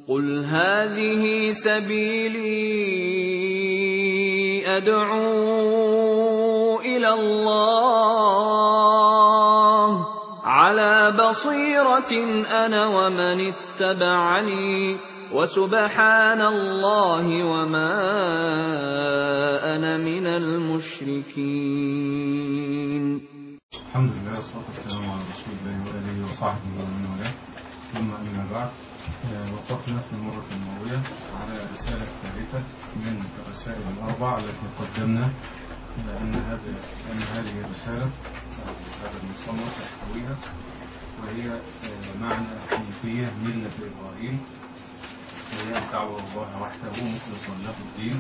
قل هذه سبيلي أدعو إلى الله على بصيرة أنا ومن اتبعني وسبحان الله وما أنا من المشركين الحمد لله والصلاة والسلام على رسول الله وآله وصحبه ومن والاه ثم أما بعد وقفنا في المرة الماضية على رسالة ثالثة من الرسائل الأربع التي قدمنا أن هذه أن هذه الرسالة هذا المصنف يحتويها وهي معنى الحنيفية ملة إبراهيم وهي أن تعبد الله وحده مخلصا له الدين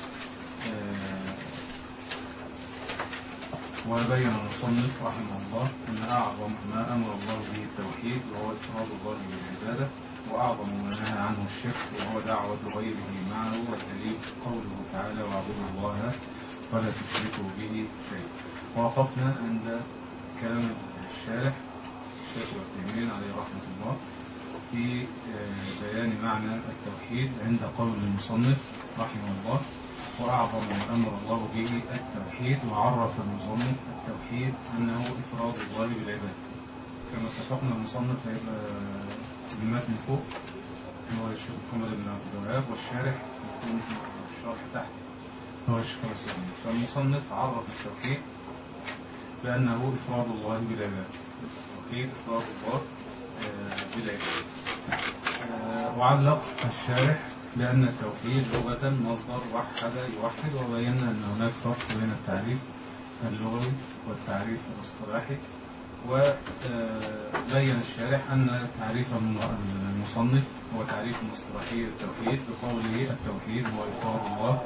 وبين المصنف رحمه الله أن أعظم ما أمر الله به التوحيد وهو إفراد الله بالعبادة وأعظم ما نهى عنه الشرك وهو دعوة غيره معه والدليل قوله تعالى واعبدوا الله ولا تشركوا به شيئا ووقفنا عند كلام الشارح الشيخ العثيمين عليه رحمة الله في بيان معنى التوحيد عند قول المصنف رحمه الله وأعظم ما أمر الله به التوحيد وعرف المصنف التوحيد أنه إفراد الله بالعبادة كما اتفقنا المصنف هيبقى المتن فوق هو الشيخ محمد بن عبد الوهاب والشارح يكون الشرح تحت هو الشيخ السلمي فالمصنف عرف التوحيد بأنه إفراد الله بالعبادة التوحيد إفراد الله بالعبادة وعلق الشارح لأن التوحيد لغة مصدر وحد يوحد وبينا أن هناك فرق بين التعريف اللغوي والتعريف الاصطلاحي وبين الشارح أن تعريف المصنف هو تعريف الاصطلاحي للتوحيد بقوله التوحيد هو إفراد الله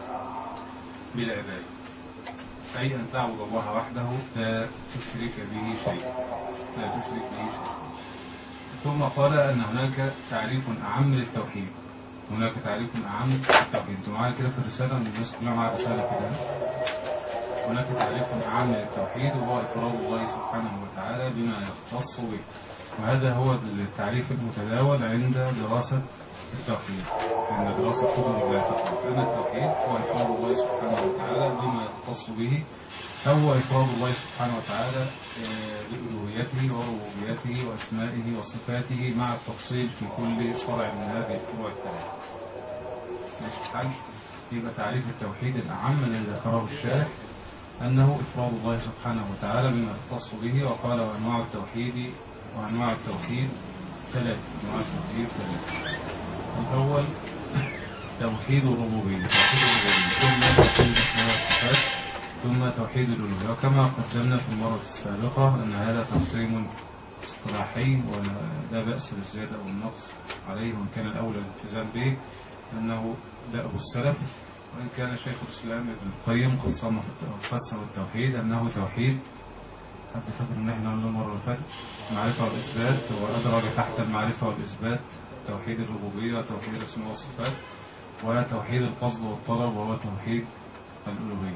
بالعبادة أي أن تعبد الله وحده لا تشرك به شيئا لا تشرك به شيئا ثم قال أن هناك تعريف أعم للتوحيد هناك تعريف أعم للتوحيد انتوا معايا كده في الرسالة الناس كلها معاها رسالة كده هناك تعريف أعم للتوحيد وهو إفراد الله سبحانه وتعالى بما يختص به وهذا هو التعريف المتداول عند دراسة التوحيد عند دراسة كتب الاعتقاد أن التوحيد هو إفراد الله سبحانه وتعالى بما يختص به هو إفراد الله سبحانه وتعالى بألوهيته وربوبيته وأسمائه وصفاته مع التفصيل في كل فرع من هذه الفروع الثلاثة. ماشي الحال؟ يبقى تعريف التوحيد الأعم الذي ذكره الشارح أنه إفراد الله سبحانه وتعالى بما يختص به وقال وأنواع التوحيد وأنواع التوحيد ثلاث أنواع التوحيد ثلاث. الأول توحيد الربوبية توحيد الربوبية ثم توحيد الأسماء والصفات ثم توحيد الألوهية وكما قدمنا في المرة السابقة أن هذا تقسيم اصطلاحي ولا بأس بالزيادة أو النقص عليه وإن كان الأولى الالتزام به أنه دأب السلف وإن كان شيخ الإسلام ابن القيم قد صنف قسم التوحيد أنه توحيد حد فاكر إن إحنا قلنا المرة اللي فاتت معرفة والإثبات وأدرج تحت المعرفة والإثبات توحيد الربوبية وتوحيد الأسماء والصفات وتوحيد القصد والطلب وهو توحيد الألوهية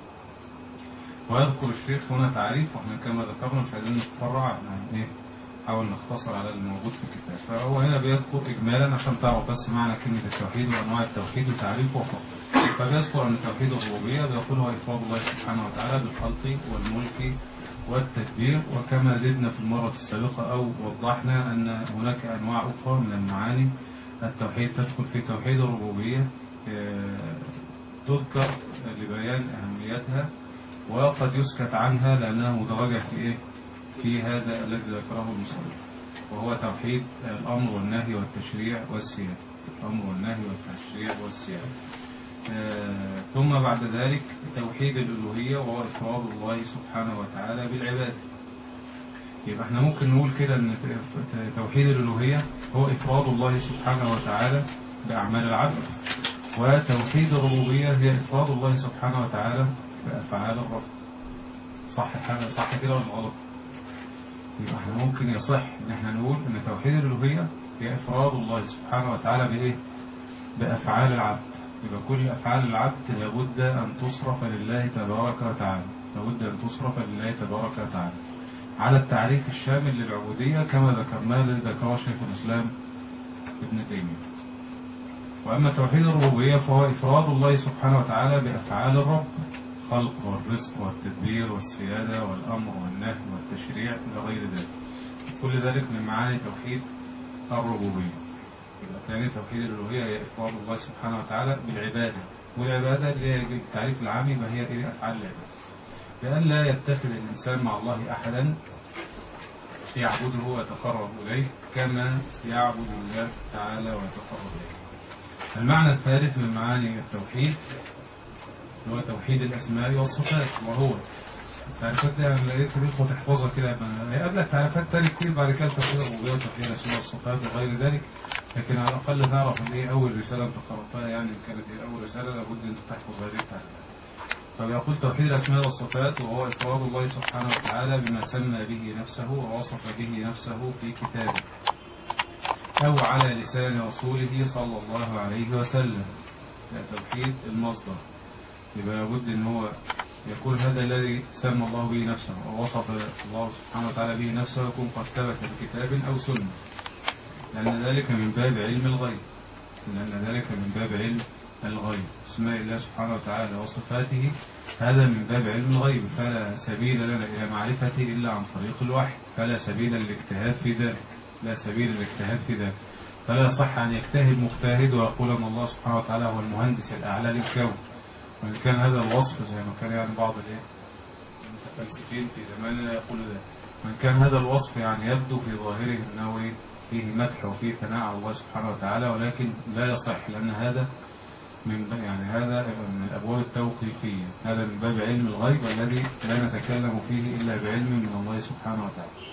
ويذكر الشيخ هنا تعريف واحنا كما ذكرنا مش عايزين نتفرع احنا ايه نحاول نختصر على الموجود في الكتاب فهو هنا بيذكر اجمالا عشان تعرف بس معنى كلمه التوحيد وانواع التوحيد وتعريفه فقط فبيذكر ان توحيد الربوبيه بيقول هو افراد الله سبحانه وتعالى بالخلق والملك والتدبير وكما زدنا في المرة السابقة أو وضحنا أن هناك أنواع أخرى من المعاني التوحيد تدخل في توحيد الربوبية تذكر لبيان أهميتها وقد يسكت عنها لأنها مدرجة في إيه؟ في هذا الذي ذكره المصنف وهو توحيد الأمر والنهي والتشريع والسيادة الأمر والنهي والتشريع والسيادة آه ثم بعد ذلك توحيد الألوهية وهو إفراد الله سبحانه وتعالى بالعبادة يبقى احنا ممكن نقول كده ان توحيد الألوهية هو إفراد الله سبحانه وتعالى بأعمال العبد وتوحيد الربوبية هي إفراد الله سبحانه وتعالى بأفعال الرب صح حاجة صح كده ولا غلط يبقى احنا ممكن يصح ان احنا نقول ان توحيد الألوهية هي إفراد الله سبحانه وتعالى بإيه بأفعال العبد يبقى كل أفعال العبد لابد أن تصرف لله تبارك وتعالى لابد أن تصرف لله تبارك وتعالى على التعريف الشامل للعبودية كما ذكرناه الذي ذكره شيخ الإسلام ابن تيمية وأما توحيد الربوبية فهو إفراد الله سبحانه وتعالى بأفعال الرب الخلق والرزق والتدبير والسيادة والأمر والنهي والتشريع إلى غير ذلك كل ذلك من معاني توحيد الربوبية يبقى ثاني توحيد الألوهية هي إفراد الله سبحانه وتعالى بالعبادة والعبادة اللي هي بالتعريف العام يبقى هي إيه أفعال العبادة بأن لا يتخذ الإنسان مع الله أحدا يعبده ويتقرب إليه كما يعبد الله تعالى ويتقرب إليه المعنى الثالث من معاني التوحيد هو توحيد الأسماء والصفات وهو تعريفات دي أنا لقيت تاريخ وتحفظها كده هيقابلك تعريفات تاني كتير بعد كده توحيد الربوبية وتوحيد الأسماء والصفات وغير ذلك لكن على الأقل نعرف إيه أول رسالة أنت قرأتها يعني كانت إيه أول رسالة لابد أن تحفظ هذه التعريفات فبيقول توحيد الأسماء والصفات وهو إفراد الله سبحانه وتعالى بما سمى به نفسه ووصف به نفسه في كتابه أو على لسان رسوله صلى الله عليه وسلم ده توحيد المصدر يبقى لابد ان هو يكون هذا الذي سمى الله به نفسه ووصف الله سبحانه وتعالى به نفسه يكون قد ثبت بكتاب أو سنة لأن ذلك من باب علم الغيب لأن ذلك من باب علم الغيب اسماء الله سبحانه وتعالى وصفاته هذا من باب علم الغيب فلا سبيل لنا إلى معرفته إلا عن طريق الوحي فلا سبيل للاجتهاد في ذلك لا سبيل للاجتهاد في ذلك فلا يصح أن يجتهد مجتهد ويقول أن الله سبحانه وتعالى هو المهندس الأعلى للكون وإن كان هذا الوصف زي ما كان يعني بعض المتفلسفين في زماننا يقول ذلك وإن كان هذا الوصف يعني يبدو في ظاهره أنه فيه مدح وفيه ثناء على الله سبحانه وتعالى ولكن لا يصح لأن هذا من يعني هذا من الأبواب التوقيفية هذا من باب علم الغيب الذي لا نتكلم فيه إلا بعلم من الله سبحانه وتعالى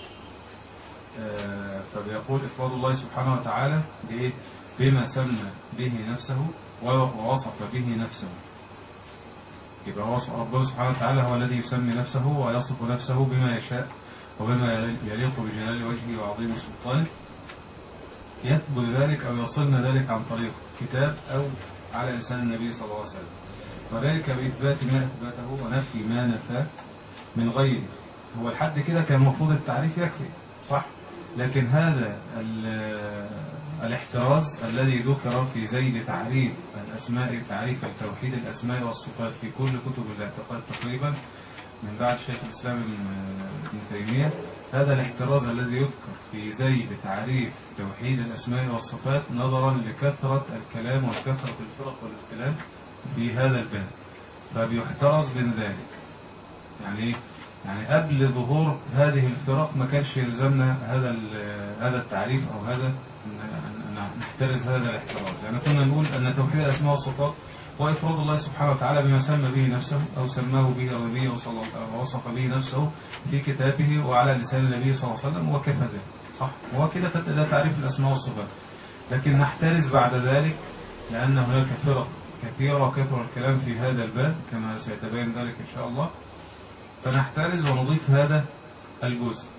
فبيقول إفراد الله سبحانه وتعالى بإيه؟ بما سمى به نفسه ووصف به نفسه يبقى وصف ربنا سبحانه وتعالى هو الذي يسمي نفسه ويصف نفسه بما يشاء وبما يليق بجلال وجهه وعظيم سلطانه يثبت ذلك أو يصلنا ذلك عن طريق كتاب أو على لسان النبي صلى الله عليه وسلم وذلك بإثبات ما أثبته ونفي ما نفاه من غيره هو الحد كده كان المفروض التعريف يكفي صح لكن هذا الاحتراز الذي ذكر في زيد تعريف الأسماء تعريف التوحيد الأسماء والصفات في كل كتب الاعتقاد تقريبا من بعد شيخ الإسلام ابن تيمية هذا الاحتراز الذي يذكر في زيد تعريف توحيد الأسماء والصفات نظرا لكثرة الكلام وكثرة الفرق والاختلاف في هذا الباب فبيحترز من ذلك يعني يعني قبل ظهور هذه الفرق ما كانش يلزمنا هذا هذا التعريف او هذا نحترز هذا الاحتراز يعني كنا نقول ان توحيد الاسماء والصفات هو افراد الله سبحانه وتعالى بما سمى به نفسه او سماه به النبي ووصف به نفسه في كتابه وعلى لسان النبي صلى الله عليه وسلم وكفى ذلك صح هو كده ده تعريف الاسماء والصفات لكن نحترز بعد ذلك لان هناك فرق كثيره وكثر الكلام في هذا الباب كما سيتبين ذلك ان شاء الله فنحترز ونضيف هذا الجزء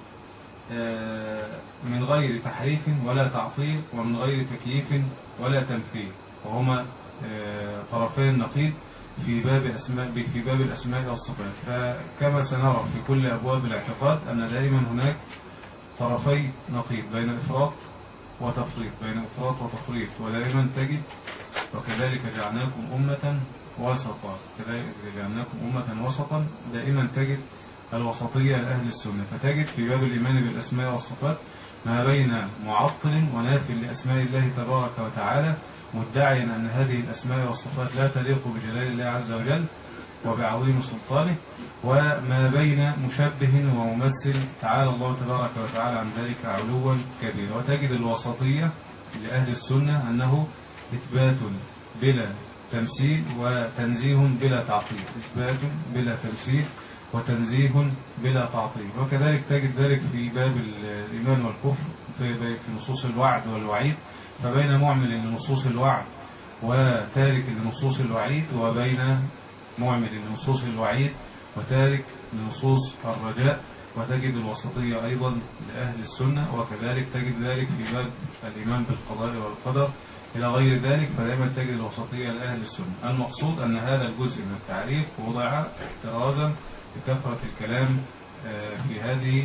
من غير تحريف ولا تعطيل ومن غير تكييف ولا تمثيل وهما طرفي النقيض في باب أسماء في باب الأسماء والصفات فكما سنرى في كل أبواب الاعتقاد أن دائما هناك طرفي نقيض بين إفراط وتفريط بين إفراط وتفريط ودائما تجد وكذلك جعلناكم أمة وسطا كذلك جعلناكم أمة وسطا دائما تجد الوسطية لأهل السنة فتجد في باب الإيمان بالأسماء والصفات ما بين معطل وناف لأسماء الله تبارك وتعالى مدعيا أن هذه الأسماء والصفات لا تليق بجلال الله عز وجل وبعظيم سلطانه وما بين مشبه وممثل تعالى الله تبارك وتعالى عن ذلك علوا كبيرا وتجد الوسطية لأهل السنة أنه إثبات بلا تمثيل وتنزيه بلا تعطيل إثبات بلا تمثيل وتنزيه بلا تعطيل وكذلك تجد ذلك في باب الإيمان والكفر في نصوص الوعد والوعيد فبين معمل لنصوص الوعد وتارك لنصوص الوعيد وبين معمل لنصوص الوعيد وتارك لنصوص الرجاء وتجد الوسطية أيضا لأهل السنة وكذلك تجد ذلك في باب الإيمان بالقضاء والقدر إلى غير ذلك فدائما تجد الوسطية لأهل السنة المقصود أن هذا الجزء من التعريف وضع احترازا لكثرة الكلام في هذه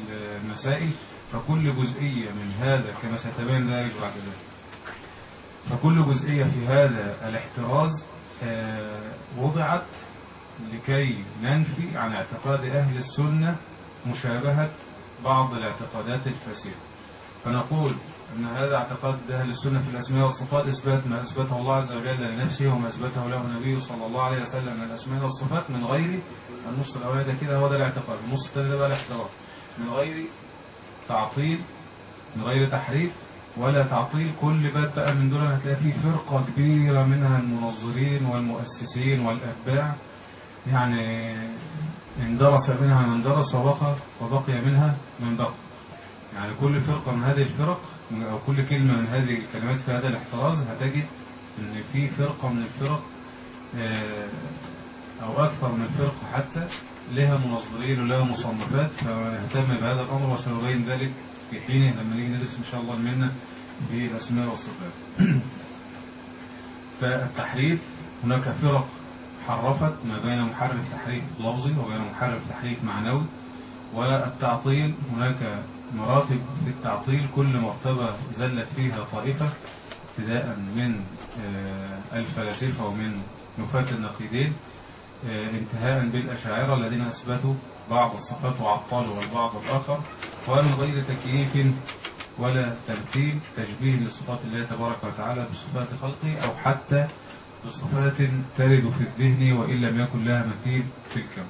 المسائل فكل جزئية من هذا كما ستبين ذلك بعد ذلك فكل جزئية في هذا الاحتراز آه، وضعت لكي ننفي عن اعتقاد أهل السنة مشابهة بعض الاعتقادات الفاسدة فنقول أن هذا اعتقاد أهل السنة في الأسماء والصفات إثبات ما أثبته الله عز وجل لنفسه وما أثبته له النبي صلى الله عليه وسلم من الأسماء والصفات من غير النص الأولاني ده كده هو ده الاعتقاد النص الثاني ده بقى الاحترام من غير تعطيل من غير تحريف ولا تعطيل كل باب بقى من دول هتلاقي فيه فرقة كبيرة منها المنظرين والمؤسسين والأتباع يعني اندرس منها من درس وبقى وبقي منها من بقى يعني كل فرقة من هذه الفرق أو كل كلمة من هذه الكلمات في هذا الاحتراز هتجد أن في فرقة من الفرق آه، أو أكثر من فرقة حتى لها منظرين ولها مصنفات فنهتم بهذا الأمر وسنبين ذلك في حينه لما نيجي ندرس إن شاء الله منا في الأسماء والصفات فالتحريف هناك فرق حرفت ما بين محرف تحريف لفظي وبين محرف تحريف معنوي والتعطيل هناك مراتب في التعطيل كل مرتبة زلت فيها طائفة ابتداء من آه، الفلاسفة ومن نفاة النقيدين آه، انتهاء بالأشاعرة الذين أثبتوا بعض الصفات وعطلوا البعض الآخر ومن غير تكييف ولا تمثيل تشبيه لصفات الله تبارك وتعالى بصفات خلقه أو حتى بصفات ترد في الذهن وإن لم يكن لها مثيل في الكون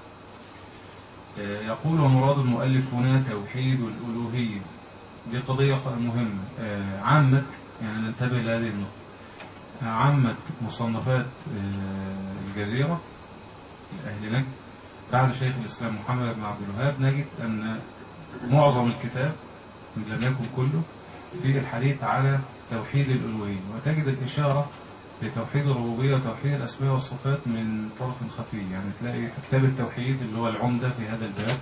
آه، يقول ومراد المؤلف هنا توحيد الألوهية دي قضية مهمة آه، عامة يعني ننتبه لهذه النقطة آه، عامة مصنفات الجزيرة لأهل نجد بعد شيخ الإسلام محمد بن عبد الوهاب نجد أن معظم الكتاب إن لم يكن كله في الحديث على توحيد الألوهية وتجد الإشارة لتوحيد الربوبية وتوحيد الأسماء والصفات من طرف خفي يعني تلاقي في كتاب التوحيد اللي هو العمدة في هذا الباب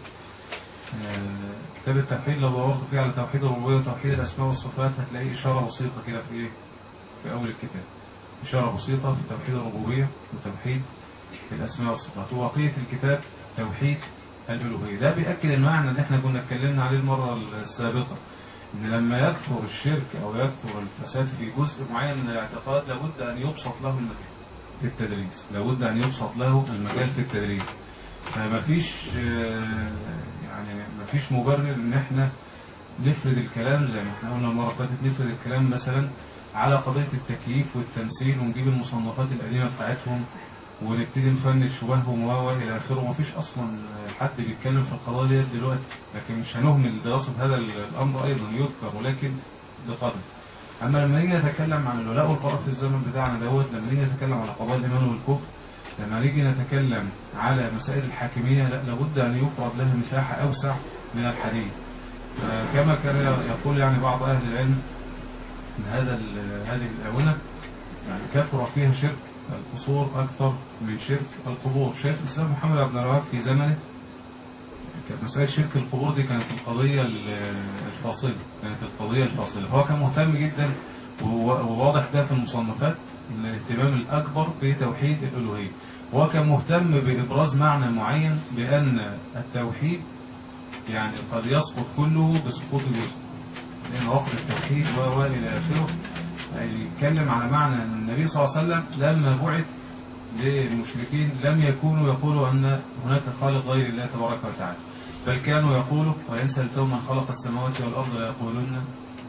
آه، كتاب التوحيد لو دورت فيه على توحيد الربوبية وتوحيد الأسماء والصفات هتلاقي إشارة بسيطة كده في إيه؟ في أول الكتاب إشارة بسيطة في توحيد الربوبية وتوحيد الأسماء والصفات وبقية الكتاب توحيد الألوهية ده بيأكد المعنى اللي احنا كنا اتكلمنا عليه المرة السابقة ان لما يكثر الشرك او يكثر الفساد في جزء معين من الاعتقاد لابد ان يبسط له المجال في التدريس لابد ان يبسط له المجال في التدريس فما فيش آه، يعني ما فيش مبرر ان احنا نفرد الكلام زي ما احنا قلنا المره اللي فاتت نفرد الكلام مثلا على قضيه التكييف والتمثيل ونجيب المصنفات القديمه بتاعتهم ونبتدي نفند شبههم و الى اخره ومفيش اصلا حد بيتكلم في القضايا ديت دلوقتي لكن مش هنهمل دراسه هذا الامر ايضا يذكر ولكن بقدر اما لما نيجي نتكلم عن الولاء والبراء في الزمن بتاعنا دوت لما نيجي نتكلم على قضايا الايمان والكفر لما نيجي نتكلم على مسائل الحاكميه لا لابد ان يفرض لها مساحه اوسع من الحديث كما كان يقول يعني بعض اهل العلم ان هذا هذه الاونه يعني كثر فيها شرك القصور أكثر من شرك القبور شيخ الإسلام محمد عبد الوهاب في زمنه كانت مسألة شرك القبور دي كانت القضية الفاصلة كانت القضية الفاصلة هو كان مهتم جدا وواضح ده في المصنفات الاهتمام الأكبر بتوحيد الألوهية هو كان مهتم بإبراز معنى معين بأن التوحيد يعني قد يسقط كله بسقوط جزء لأن وقت التوحيد وإلى آخره يتكلم على معنى أن النبي صلى الله عليه وسلم لما بعث للمشركين لم يكونوا يقولوا أن هناك خالق غير الله تبارك وتعالى بل كانوا يقولوا وإن سألتهم من خلق السماوات والأرض ليقولون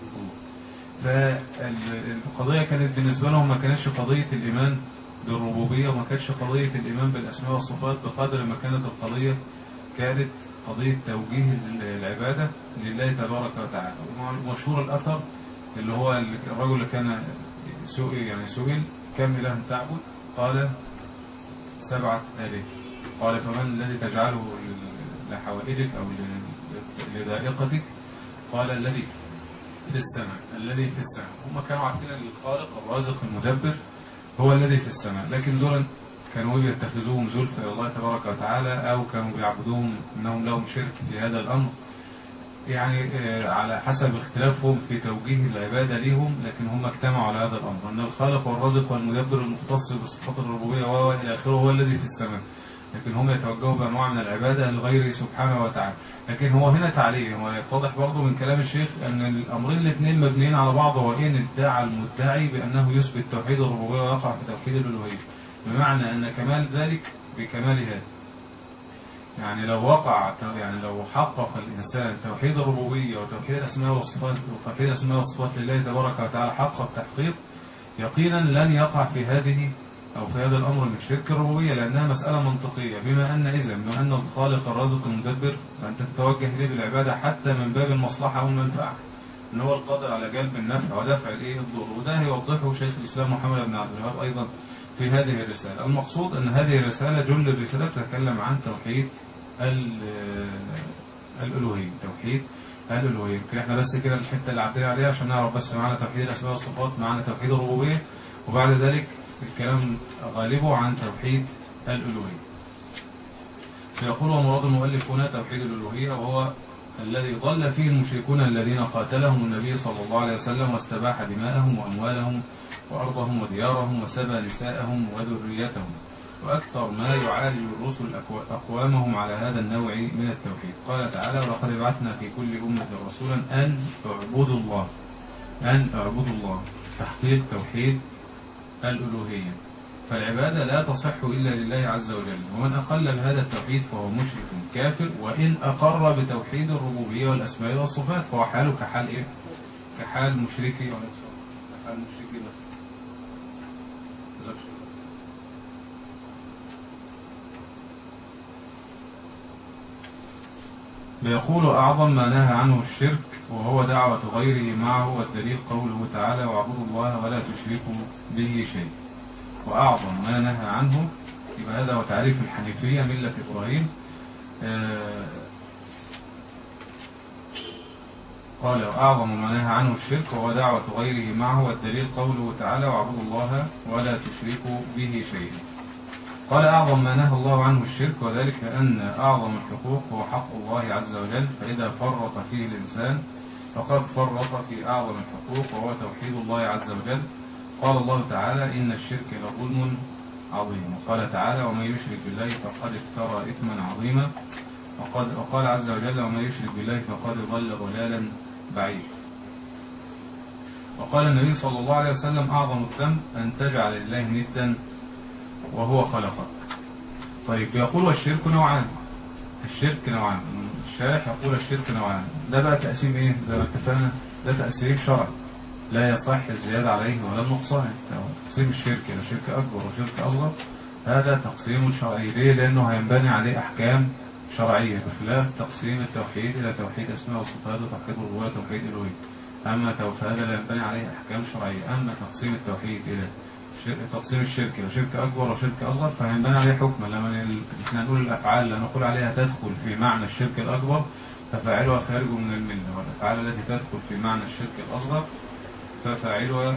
فالقضية كانت بالنسبة لهم ما كانتش قضية الإيمان بالربوبية وما كانتش قضية الإيمان بالأسماء والصفات بقدر ما كانت القضية كانت قضية توجيه العبادة لله تبارك وتعالى مشهور الأثر اللي هو الرجل اللي كان سئل يعني سئل كم إله تعبد قال سبعة آلاف قال فمن الذي تجعله لحوائجك أو لذائقتك قال الذي في السماء الذي في السماء هم كانوا عارفين الخالق الرازق المدبر هو الذي في السماء لكن دول كانوا يتخذوهم زلفى إلى الله تبارك وتعالى أو كانوا بيعبدوهم أنهم لهم شرك في هذا الأمر يعني آه، على حسب اختلافهم في توجيه العبادة لهم لكن هم اجتمعوا على هذا الأمر أن الخالق والرازق والمدبر المختص بصفات الربوبية وإلى آخره هو الذي في السماء لكن هم يتوجهوا بأنواع من العبادة لغيره سبحانه وتعالى لكن هو هنا تعليل هو يتضح برضه من كلام الشيخ أن الأمرين الاثنين مبنيين على بعض وإن ادعى المدعي بأنه يثبت توحيد الربوبية ويقع في توحيد الألوهية بمعنى أن كمال ذلك بكمال هذا يعني لو وقع يعني لو حقق الإنسان توحيد الربوبية وتوحيد الأسماء والصفات وتوحيد الأسماء والصفات لله تبارك وتعالى حق التحقيق يقينا لن يقع في هذه أو في هذا الأمر من شرك الربوبية لأنها مسألة منطقية بما أن إذا بما أن الخالق الرازق المدبر فأنت تتوجه إليه بالعبادة حتى من باب المصلحة والمنفعة أن هو القادر على جلب النفع ودفع الإيه الضر وده يوضحه شيخ الإسلام محمد بن عبد الوهاب أيضا في هذه الرسالة المقصود أن هذه الرسالة جل الرسالة تتكلم عن توحيد الألوهية توحيد الألوهية يمكن احنا بس كده الحتة اللي عدينا عليها عشان نعرف بس معنى توحيد الأسماء والصفات معنى توحيد الربوبية وبعد ذلك الكلام غالبه عن توحيد الألوهية فيقول ومراد المؤلف هنا توحيد الألوهية وهو الذي ضل فيه المشركون الذين قاتلهم النبي صلى الله عليه وسلم واستباح دماءهم وأموالهم وأرضهم وديارهم وسبى نساءهم وذريتهم وأكثر ما يعالج الرسل أقوامهم على هذا النوع من التوحيد قال تعالى ولقد بعثنا في كل أمة رسولا أن اعبدوا الله أن اعبدوا الله تحقيق توحيد الألوهية فالعبادة لا تصح إلا لله عز وجل ومن أقل بهذا التوحيد فهو مشرك كافر وإن أقر بتوحيد الربوبية والأسماء والصفات فهو حاله كحال إيه؟ كحال مشركي كحال مشركي بيقول أعظم ما نهى عنه الشرك وهو دعوة غيره معه والدليل قوله تعالى واعبدوا الله ولا تشركوا به شيء وأعظم ما نهى عنه يبقى هذا هو تعريف الحنيفية ملة إبراهيم قال وأعظم ما نهى عنه الشرك وهو دعوة غيره معه والدليل قوله تعالى واعبدوا الله ولا تشركوا به شيئا قال أعظم ما نهى الله عنه الشرك وذلك أن أعظم الحقوق هو حق الله عز وجل فإذا فرط فيه الإنسان فقد فرط في أعظم الحقوق وهو توحيد الله عز وجل قال الله تعالى إن الشرك لظلم عظيم وقال تعالى ومن يشرك بالله فقد افترى إثما عظيما وقد وقال عز وجل ومن يشرك بالله فقد ضل ضلالا بعيدا وقال النبي صلى الله عليه وسلم أعظم الذنب أن تجعل لله ندا وهو خلقك طيب يقول والشرك نوعان الشرك نوعان الشارح يقول الشرك نوعان ده بقى تقسيم ايه زي ما اتفقنا ده تقسيم شرعي لا يصح الزيادة عليه ولا النقصان تقسيم الشرك إلى شرك أكبر وشرك أصغر هذا تقسيم شرعي ليه لأنه هينبني عليه أحكام شرعية بخلاف تقسيم التوحيد إلى توحيد أسماء وصفات وتوحيد الربوبية وتوحيد الألوهية أما هذا لا ينبني عليه أحكام شرعية أما تقسيم التوحيد إلى تقسيم الشرك إلى شرك أكبر وشرك أصغر فهينبني عليه حكم لما احنا نقول الأفعال لا نقول عليها تدخل في معنى الشرك الأكبر ففاعلها خارج من الملة والأفعال التي تدخل في معنى الشرك الأصغر ففاعلها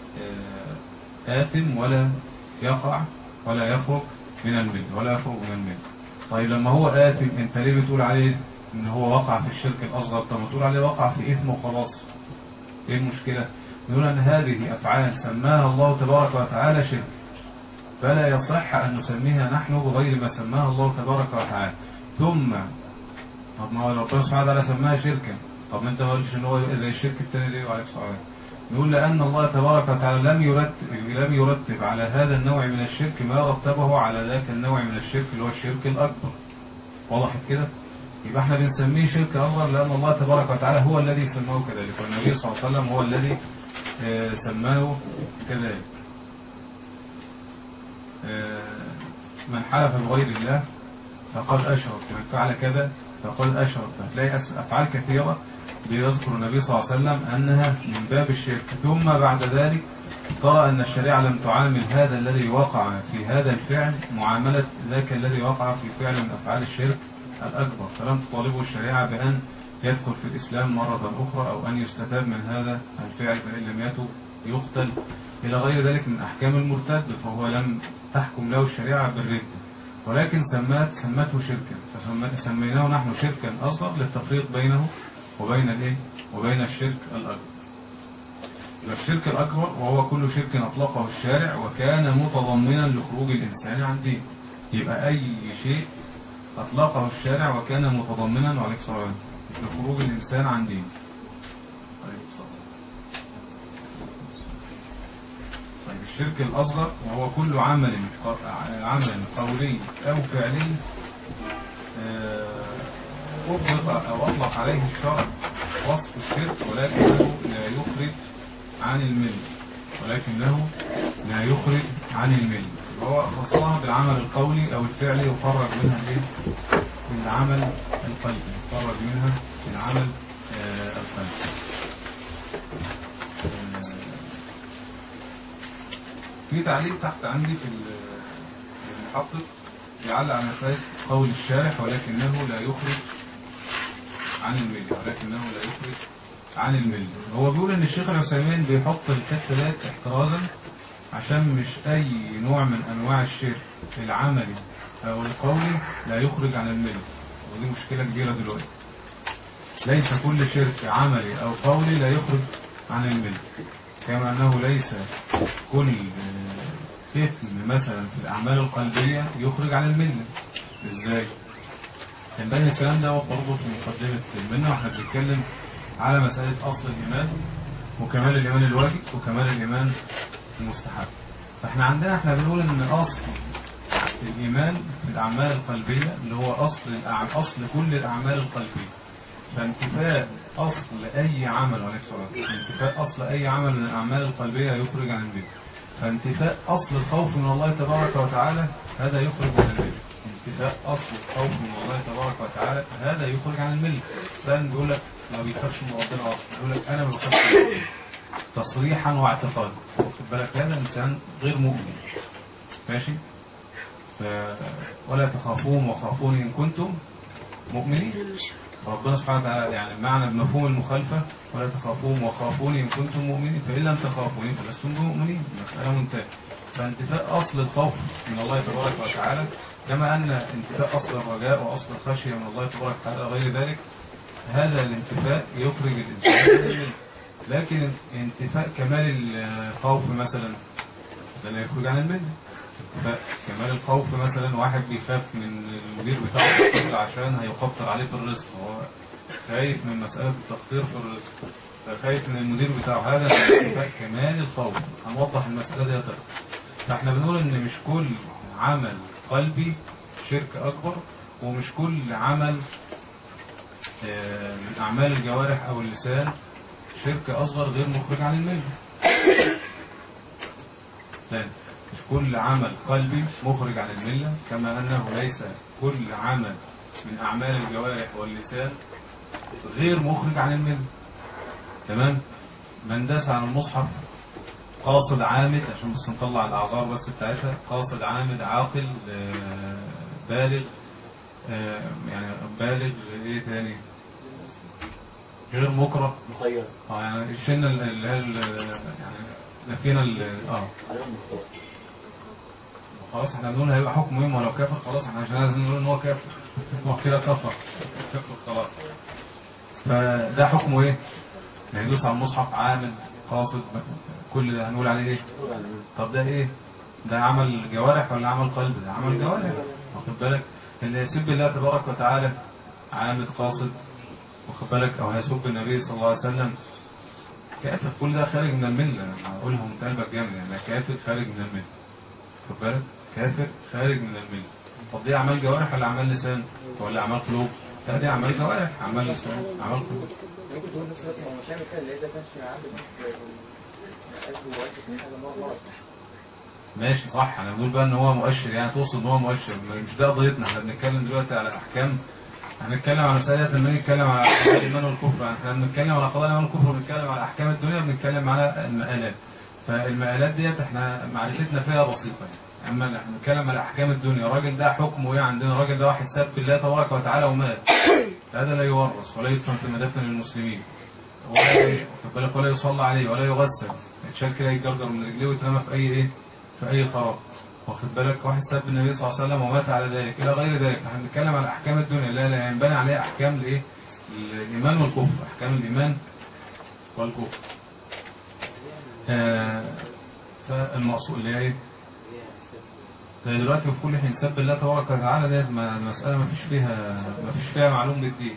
آثم ولا يقع ولا يخرج من الملة ولا يخرج من الملة طيب لما هو آثم انت ليه بتقول عليه ان هو وقع في الشرك الأصغر طب ما تقول عليه وقع في إثم وخلاص ايه المشكلة نقول أن هذه أفعال سماها الله تبارك وتعالى شرك فلا يصح أن نسميها نحن بغير ما سماها الله تبارك وتعالى ثم طب ما هو ربنا سبحانه وتعالى سماها شركا طب ما انت ما قلتش ان هو زي الشرك الثاني ليه وعليك الصلاه نقول لأن الله تبارك وتعالى لم يرتب لم يرتب على هذا النوع من الشرك ما رتبه على ذاك النوع من الشرك اللي هو الشرك الأكبر وضحت كده يبقى احنا بنسميه شرك أصغر لأن الله تبارك وتعالى هو الذي سماه كذلك والنبي صلى الله عليه وسلم هو الذي سماه كذلك من حلف بغير الله فقد أشرك من فعل كذا فقد أشرك هتلاقي أفعال كثيرة بيذكر النبي صلى الله عليه وسلم أنها من باب الشرك ثم بعد ذلك ترى أن الشريعة لم تعامل هذا الذي وقع في هذا الفعل معاملة ذاك الذي وقع في فعل من أفعال الشرك الأكبر فلم تطالبه الشريعة بأن يدخل في الإسلام مرة أخرى أو أن يستتاب من هذا الفعل فإن لم يتب يقتل إلى غير ذلك من أحكام المرتد فهو لم تحكم له الشريعة بالردة ولكن سمات سمته شركا فسميناه نحن شركا أصغر للتفريق بينه وبين الايه وبين الشرك الأكبر الشرك الأكبر وهو كل شرك أطلقه الشارع وكان متضمنا لخروج الإنسان عن دين يبقى أي شيء أطلقه الشارع وكان متضمنا وعليك السلام لخروج الإنسان عن دينه عليك السلام. طيب الشرك الأصغر وهو كل عمل عمل قولي أو فعلي آه، أطلق أو أطلق عليه الشرع وصف الشرك ولكنه لا يخرج عن الملة ولكنه لا يخرج عن الملة وهو خصها بالعمل القولي أو الفعلي يخرج منها إيه؟ من العمل القلبي يخرج منها من العمل آه، القلبي آه، في تعليق تحت عندي في ال- في المحقق يعلق على مسألة قول الشارح ولكنه لا يخرج عن الملة ولكنه لا يخرج عن الملة هو بيقول ان الشيخ العثيمين بيحط الحتة ديت احترازا عشان مش اي نوع من انواع الشرك العملي او القولي لا يخرج عن الملة ودي مشكلة كبيرة دلوقتي ليس كل شرك عملي او قولي لا يخرج عن الملة كما انه ليس كل آه، إثم مثلا في الأعمال القلبية يخرج عن الملة إزاي؟ ينبغي الكلام ده برضه في مقدمة المنة واحنا بنتكلم على مسألة أصل الإيمان وكمال الإيمان الواجب وكمال الإيمان المستحب فاحنا عندنا احنا بنقول ان أصل الإيمان في الأعمال القلبية اللي هو أصل الأعمال أصل كل الأعمال القلبية فانتفاء أصل أي عمل عليك الصلاة انتفاء أصل أي عمل من الأعمال القلبية يخرج عن الملة فانتفاء أصل الخوف من الله تبارك وتعالى هذا يخرج عن الملة انتفاء أصل الخوف من الله تبارك وتعالى هذا يخرج عن الملة الإنسان بيقول لك ما بيخافش من ربنا أصلا يقول لك أنا ما بخافش من ربنا. تصريحا واعتقادا واخد بالك هذا إنسان غير مؤمن ماشي ف... ولا تخافون وخافوني إن كنتم مؤمنين ربنا سبحانه وتعالى يعني معنى بمفهوم المخالفة ولا تخافون وخافوني إن كنتم مؤمنين فإن لم تخافوني فلستم بمؤمنين المسألة منتهية فانتفاء أصل الخوف من الله تبارك وتعالى كما أن انتفاء أصل الرجاء وأصل الخشية من الله تبارك وتعالى غير ذلك هذا الانتفاء يخرج الإنسان من الملة. لكن انتفاء كمال الخوف مثلا ده لا يخرج عن الملة انتفاء كمال الخوف مثلا واحد بيخاف من المدير بتاعه الشغل عشان هيقطر عليه في الرزق هو خايف من مسألة التقطير في الرزق فخايف من المدير بتاعه هذا انتفاء كمال الخوف هنوضح المسألة دي أكتر فاحنا بنقول ان مش كل عمل قلبي شرك أكبر ومش كل عمل آه، من أعمال الجوارح أو اللسان شرك أصغر غير مخرج عن الملة ثاني مش كل عمل قلبي مخرج عن الملة كما أنه ليس كل عمل من أعمال الجوارح واللسان غير مخرج عن الملة تمام من داس على المصحف قاصد عامد عشان بس نطلع الأعذار بس بتاعتها قاصد عامد عاقل آه، بالغ آه، يعني بالغ ايه تاني غير مكره مخير اه يعني شلنا ال- اللي هي ال- يعني نفينا ال- اه عليهم مختار خلاص احنا بنقول هيبقى حكم مهم ولو كافر خلاص احنا عشان لازم نقول ان هو كافر هو كده كفر كفر خلاص فده حكمه ايه؟ يعني يدوس على المصحف عامل قاصد كل ده هنقول عليه ايه؟ طب ده ايه؟ ده عمل جوارح ولا عمل قلب؟ ده عمل جوارح واخد بالك؟ اللي يسب الله تبارك وتعالى عامل قاصد واخد بالك او هيسب النبي صلى الله عليه وسلم كافر كل ده خارج من المله انا هقولها من قلبك جامد يعني ده كافر خارج من المله واخد بالك؟ كافر خارج من المله طب دي اعمال جوارح ولا اعمال لسان ولا اعمال قلوب؟ لا دي اعمال جوارح اعمال لسان اعمال قلوب ممكن تقول نفس الوقت ما هو مش هيعمل كده اللي ده كانش عنده قلبه واقف من حاجه مرة مرة ماشي صح انا بقول بقى ان هو مؤشر يعني تقصد ان هو مؤشر مش ده قضيتنا احنا بنتكلم دلوقتي على احكام هنتكلم على مسألة لما نتكلم على أحكام الإيمان والكفر احنا بنتكلم على قضايا الإيمان والكفر بنتكلم على أحكام الدنيا بنتكلم على المآلات فالمآلات ديت احنا معرفتنا فيها بسيطة يعني أما احنا بنتكلم على أحكام الدنيا الراجل ده حكمه إيه عندنا الراجل ده واحد سب الله تبارك وتعالى ومات هذا لا يورث ولا يدفن في مدافن المسلمين ولا واخد بالك ولا يصلى عليه ولا يغسل يتشال كده يتجرجر من رجليه ويترمى في أي إيه في أي خراب واخد بالك واحد سب النبي صلى الله عليه وسلم ومات على ذلك إلى غير ذلك احنا بنتكلم على أحكام الدنيا لا لا ينبني عليها أحكام الإيه الإيمان والكفر أحكام الإيمان والكفر آه فالمقصود اللي هي إيه زي دلوقتي في كل حين سب الله تبارك وتعالى ديت ما- المسألة ما فيش فيها ما فيش فيها معلوم بالدين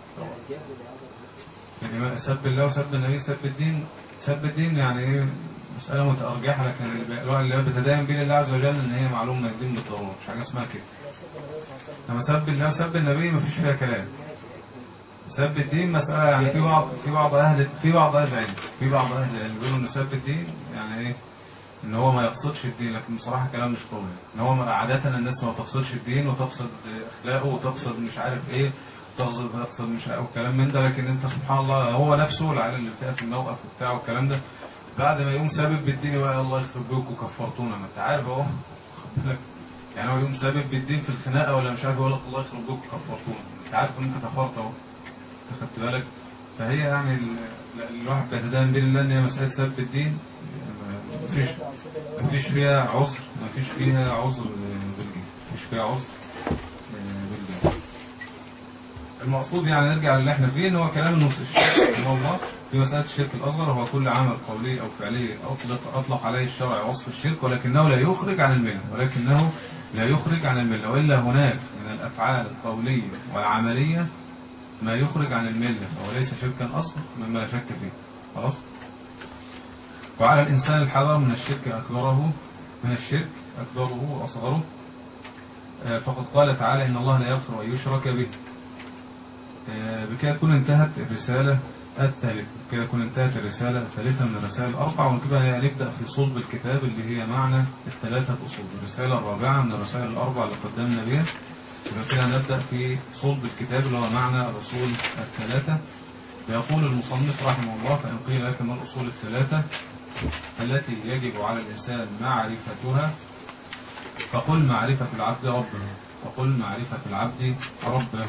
يعني سب الله وسب النبي سب الدين سب الدين يعني ايه مسألة متأرجحة لكن اللي بتدين بين الله عز وجل ان هي معلومة من الدين بالضرورة مش حاجة اسمها كده لما سب الله وسب النبي ما فيش فيها كلام سب الدين مسألة يعني في بعض في بعض أهل في بعض أهل العلم في بعض أهل العلم بيقولوا إن سب الدين يعني إيه إن هو ما يقصدش الدين لكن بصراحة كلام مش قوي إن هو عادة الناس ما تقصدش الدين وتقصد أخلاقه وتقصد مش عارف إيه تقصد تقصد مش عارف وكلام من ده لكن أنت سبحان الله هو نفسه العيال اللي بتقف في الموقف وبتاع والكلام ده بعد ما يقوم سابب بالدين يا الله يخرب بيكم كفرتونا ما أنت عارف أهو خد بالك. يعني هو يقوم سابب بالدين في الخناقة ولا مش عارف يقول لك الله يخرب بيكم كفرتونا أنت عارف إن أنت كفرت أهو أنت خدت بالك فهي يعني ال- الواحد بيتدين بين الله ان هي مسألة سب الدين مفيش مفيش فيها عذر مفيش فيها عذر بالدين مفيش فيها عذر بالدين المقصود يعني نرجع للي احنا فيه ان هو كلام النص الشرك رحمه الله في مسألة الشرك الأصغر هو كل عمل قولي أو فعلي أطلق أطلق عليه الشرع وصف الشرك ولكنه لا يخرج عن الملة ولكنه لا يخرج عن الملة وإلا هناك من الأفعال القولية والعملية ما يخرج عن الملة فهو ليس شركا أصلا مما لا شك فيه خلاص وعلى الإنسان الحذر من الشرك أكبره من الشرك أكبره وأصغره آه، فقد قال تعالى إن الله لا يغفر أن يشرك به آه، بكده تكون انتهت الرسالة الثالثة بكده تكون انتهت الرسالة الثالثة من الرسائل الأربع ونبقى نبدأ في صلب الكتاب اللي هي معنى الثلاثة أصول الرسالة الرابعة من الرسائل الأربع اللي قدمنا بها يبقى كده نبدأ في صلب الكتاب اللي هو معنى الأصول الثلاثة يقول المصنف رحمه الله فإن قيل لك ما الأصول الثلاثة التي يجب على الإنسان معرفتها فقل معرفة العبد ربه فقل معرفة العبد ربه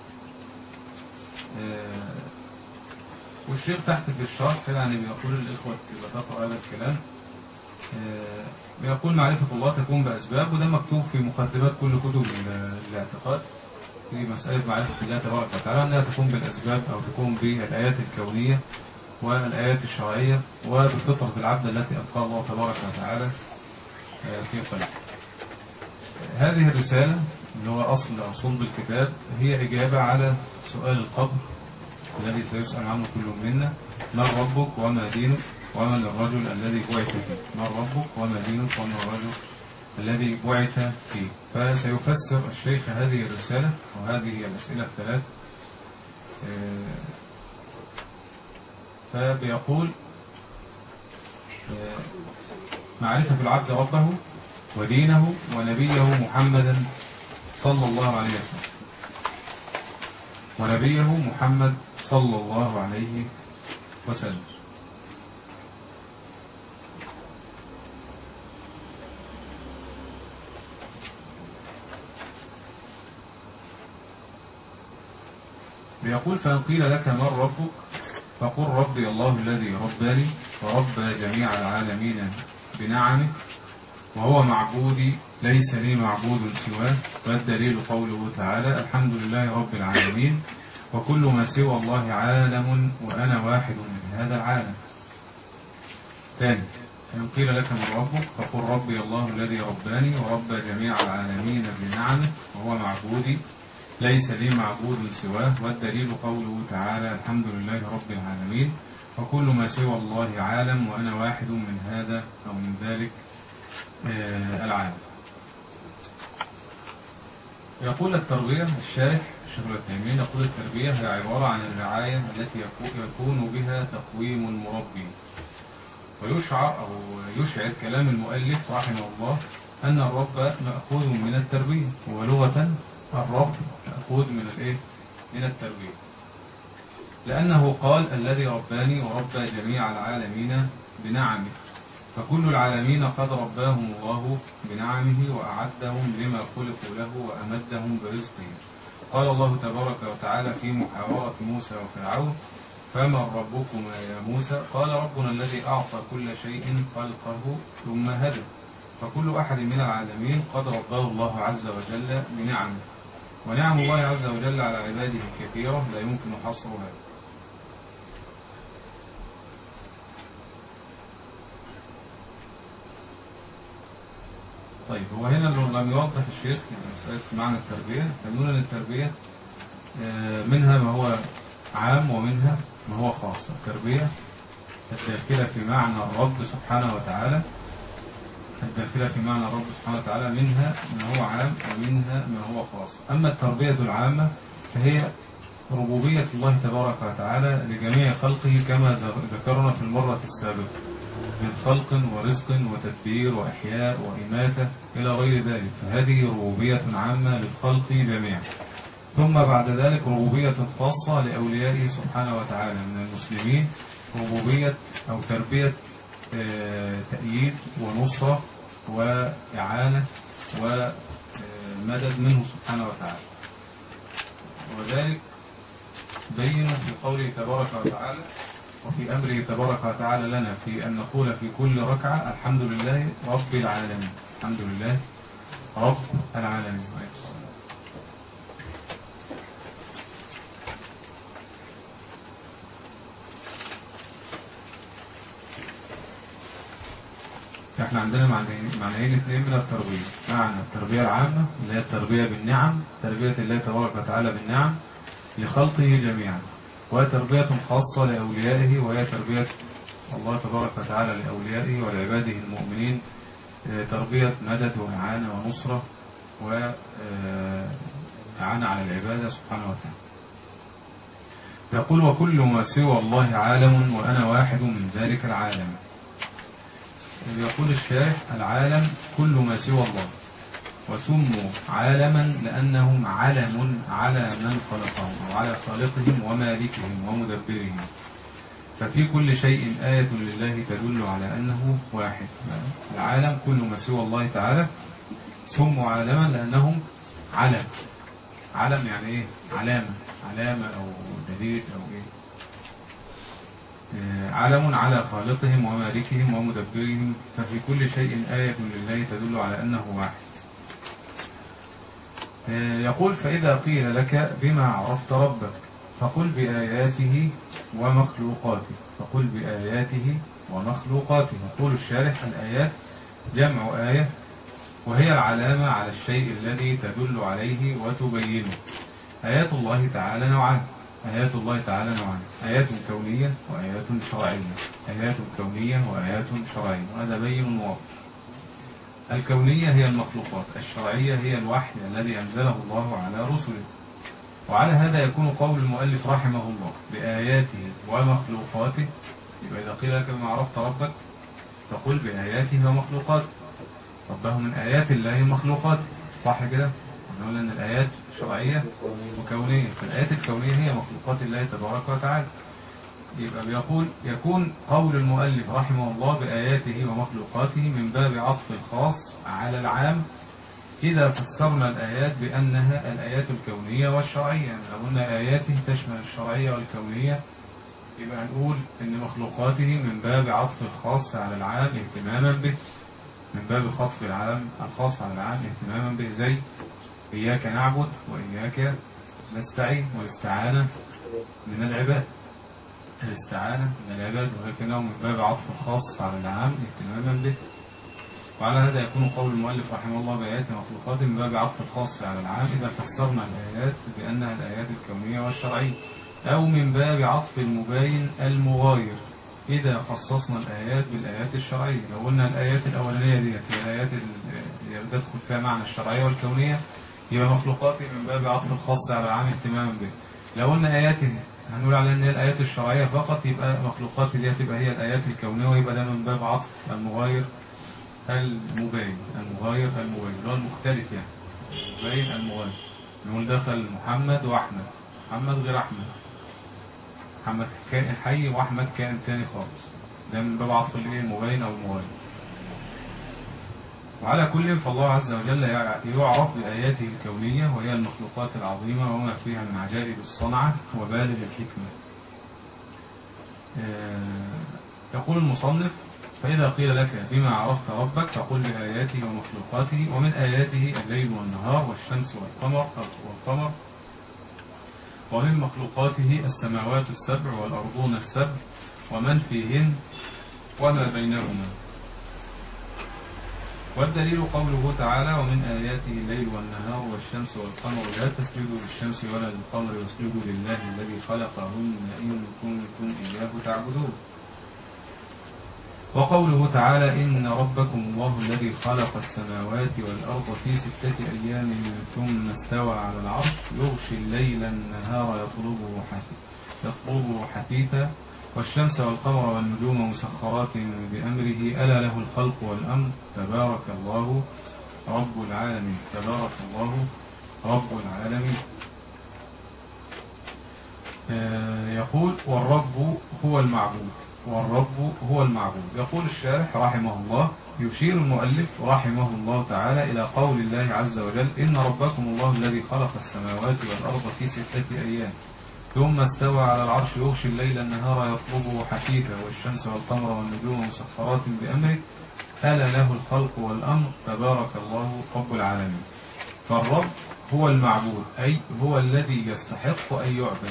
آه، والشيخ تحت في الشرح يعني بيقول الإخوة إذا تقرأ هذا الكلام آه، بيقول معرفة الله تكون بأسباب وده مكتوب في مقدمات كل كتب ال- الاعتقاد في مسألة معرفة الله تبارك وتعالى أنها تكون بالأسباب أو تكون بالآيات الكونية والآيات الشرعية وبفطرة العبد التي أبقى الله تبارك وتعالى آه، في قلبه هذه الرسالة اللي هو أصل أو صلب الكتاب هي إجابة على سؤال القبر الذي سيسأل عنه كل منا من ربك وما دينك ومن الرجل الذي بعث فيه من ربك وما دينك ومن الرجل الذي بعث فيه فسيفسر الشيخ هذه الرسالة وهذه هي الأسئلة الثلاث آه، فبيقول آه، معرفة العبد ربه ودينه ونبيه محمدا صلى الله عليه وسلم ونبيه محمد صلى الله عليه وسلم بيقول فإن قيل لك من ربك فقل ربي الله الذي رباني وربى جميع العالمين بنعمه وهو معبودي ليس لي معبود سواه والدليل قوله تعالى الحمد لله رب العالمين وكل ما سوى الله عالم وأنا واحد من هذا العالم ثاني فإن قيل لك من ربك فقل ربي الله الذي رباني وربى جميع العالمين بنعمه وهو معبودي ليس لي معبود سواه والدليل قوله تعالى الحمد لله رب العالمين وكل ما سوى الله عالم وأنا واحد من هذا أو من ذلك آه، العالم يقول التربية الشارح الشيخ العثيمين يقول التربية هي عبارة عن الرعاية التي يكو- يكون بها تقويم المربي ويشعر أو يشعر كلام المؤلف رحمه الله أن الرب مأخوذ من التربية ولغة الرب مأخوذ من الإيه؟ من التربية لأنه قال الذي رباني وربى جميع العالمين بنعمه فكل العالمين قد رباهم الله بنعمه وأعدهم لما خلقوا له وأمدهم برزقه قال الله تبارك وتعالى في محاورة موسى وفرعون فمن ربكما يا موسى قال ربنا الذي أعطى كل شيء خلقه ثم هدى فكل أحد من العالمين قد رباه الله عز وجل بنعمه ونعم الله عز وجل على عباده كثيرة لا يمكن حصرها طيب هو هنا لو لم يوضح الشيخ يعني مسألة معنى التربية فنقول أن التربية آه، منها ما هو عام ومنها ما هو خاص التربية الداخلة في معنى الرب سبحانه وتعالى الداخلة في معنى الرب سبحانه وتعالى منها ما هو عام ومنها ما هو خاص أما التربية العامة فهي ربوبية الله تبارك وتعالى لجميع خلقه كما ذكرنا في المرة السابقة من خلق ورزق وتدبير وإحياء وإماتة إلى غير ذلك فهذه ربوبية عامة للخلق جميعا ثم بعد ذلك ربوبية خاصة لأوليائه سبحانه وتعالى من المسلمين ربوبية أو تربية آه، تأييد ونصرة وإعانة ومدد منه سبحانه وتعالى وذلك بين في قوله تبارك وتعالى وفي أمره تبارك وتعالى لنا في أن نقول في كل ركعة الحمد لله رب العالمين الحمد لله رب العالمين احنا عندنا معنيين معنيين اثنين من التربية معنى التربية العامة اللي هي التربية بالنعم تربية الله تبارك وتعالى بالنعم لخلقه جميعا وتربية خاصة لأوليائه وهي تربية الله تبارك وتعالى لأوليائه ولعباده المؤمنين آه، تربية مدد وإعانة ونصرة وإعانة على العبادة سبحانه وتعالى يقول وكل ما سوى الله عالم وأنا واحد من ذلك العالم يقول الشارح العالم كل ما سوى الله وسموا عالما لأنهم علم على من خلقهم أو على خالقهم ومالكهم ومدبرهم ففي كل شيء آية لله تدل على أنه واحد العالم كل ما سوى الله تعالى سموا عالما لأنهم علم علم يعني إيه علامة علامة أو دليل أو إيه آه، علم على خالقهم ومالكهم ومدبرهم ففي كل شيء آية لله تدل على أنه واحد آه، يقول فإذا قيل لك بما عرفت ربك فقل بآياته ومخلوقاته فقل بآياته ومخلوقاته يقول الشارح الآيات جمع آية وهي العلامة على الشيء الذي تدل عليه وتبينه آيات الله تعالى نوعان آيات الله تعالى نوعان آيات كونية وآيات شرعية آيات كونية وآيات شرعية وهذا بين واضح الكونية هي المخلوقات الشرعية هي الوحي الذي أنزله الله على رسله وعلى هذا يكون قول المؤلف رحمه الله بآياته ومخلوقاته يبقى إذا قيل لك بما عرفت ربك فقل بآياته ومخلوقاته ربه من آيات الله مخلوقات صح كده؟ نقول أن الآيات شرعية وكونية فالآيات الكونية هي مخلوقات الله تبارك وتعالى يبقى بيقول يكون قول المؤلف رحمه الله بآياته ومخلوقاته من باب عطف الخاص على العام إذا فسرنا الآيات بأنها الآيات الكونية والشرعية يعني لو قلنا آياته تشمل الشرعية والكونية يبقى نقول إن مخلوقاته من باب عطف الخاص على العام اهتماما به من باب خطف العام الخاص على العام اهتماما به زي إياك نعبد وإياك نستعين والاستعانة من العباد الاستعانة من العباد ولكنه من باب عطف الخاص على العام اهتماما به وعلى هذا يكون قول المؤلف رحمه الله بآيات مخلوقات من باب عطف الخاص على العام إذا فسرنا الآيات بأنها الآيات الكونية والشرعية أو من باب عطف المباين المغاير إذا خصصنا الآيات بالآيات الشرعية لو قلنا الآيات الأولانية دي هي الآيات اللي تدخل فيها معنى الشرعية والكونية يبقى مخلوقاتي من باب عطف الخاص على العام اهتماما به لو قلنا آياته هنقول على ان هي الآيات الشرعية فقط يبقى مخلوقاتي دي هتبقى هي الآيات الكونية ويبقى ده من باب عطف المغاير المباين المغاير المباين اللي هو المختلف يعني المباين المغاير نقول دخل محمد وأحمد محمد غير أحمد محمد كائن حي وأحمد كائن تاني خالص ده من باب عطف الايه المباين أو المغاير وعلى كل فالله عز وجل يعرف بآياته الكونية وهي المخلوقات العظيمة وما فيها من عجائب الصنعة وبالغ الحكمة آه، يقول المصنف فإذا قيل لك بما عرفت ربك فقل بآياته ومخلوقاته ومن آياته الليل والنهار والشمس والقمر والقمر ومن مخلوقاته السماوات السبع والأرضون السبع ومن فيهن وما بينهما والدليل قوله تعالى ومن آياته الليل والنهار والشمس والقمر لا تسجدوا للشمس ولا للقمر واسجدوا لله الذي خلقهن إن كنتم إياه تعبدون وقوله تعالى إن ربكم الله الذي خلق السماوات والأرض في ستة أيام ثم استوى على العرش يغشي الليل النهار يطلبه حثيثا يطلبه حثيثا والشمس والقمر والنجوم مسخرات بأمره ألا له الخلق والأمر تبارك الله رب العالمين تبارك الله رب العالمين آه، يقول والرب هو المعبود والرب هو المعبود يقول الشارح رحمه الله يشير المؤلف رحمه الله تعالى إلى قول الله عز وجل إن ربكم الله الذي خلق السماوات والأرض في ستة أيام ثم استوى على العرش يغشي الليل النهار يطلبه حثيثا والشمس والقمر والنجوم مسخرات بأمره ألا له الخلق والأمر تبارك الله رب العالمين فالرب هو المعبود أي هو الذي يستحق أن يعبد